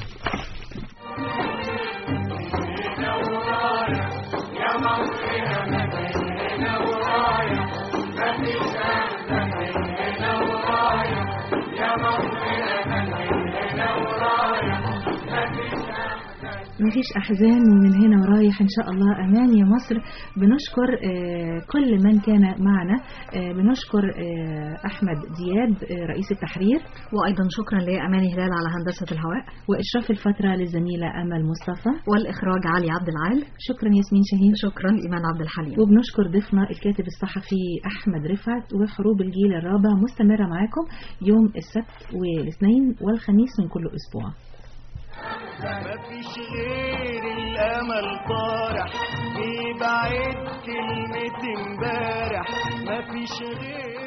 مفيش أحزان ومن هنا ورايح إن شاء الله أمان يا مصر بنشكر آه، كل من كان معنا آه، بنشكر آه، أحمد دياب آه، رئيس التحرير وايضا شكرا لاماني هلال على هندسه الهواء وإشراف الفترة للزميلة أمل مصطفى والاخراج علي عبد العال شكرا ياسمين شاهين شكرا ايمان عبد الحليم وبنشكر ضيفنا الكاتب الصحفي أحمد رفعت وحروب الجيل الرابع مستمرة معاكم يوم السبت والاثنين والخميس من كل أسبوع مفيش غير الامل طارح بيبعد كلمة امبارح مفيش غير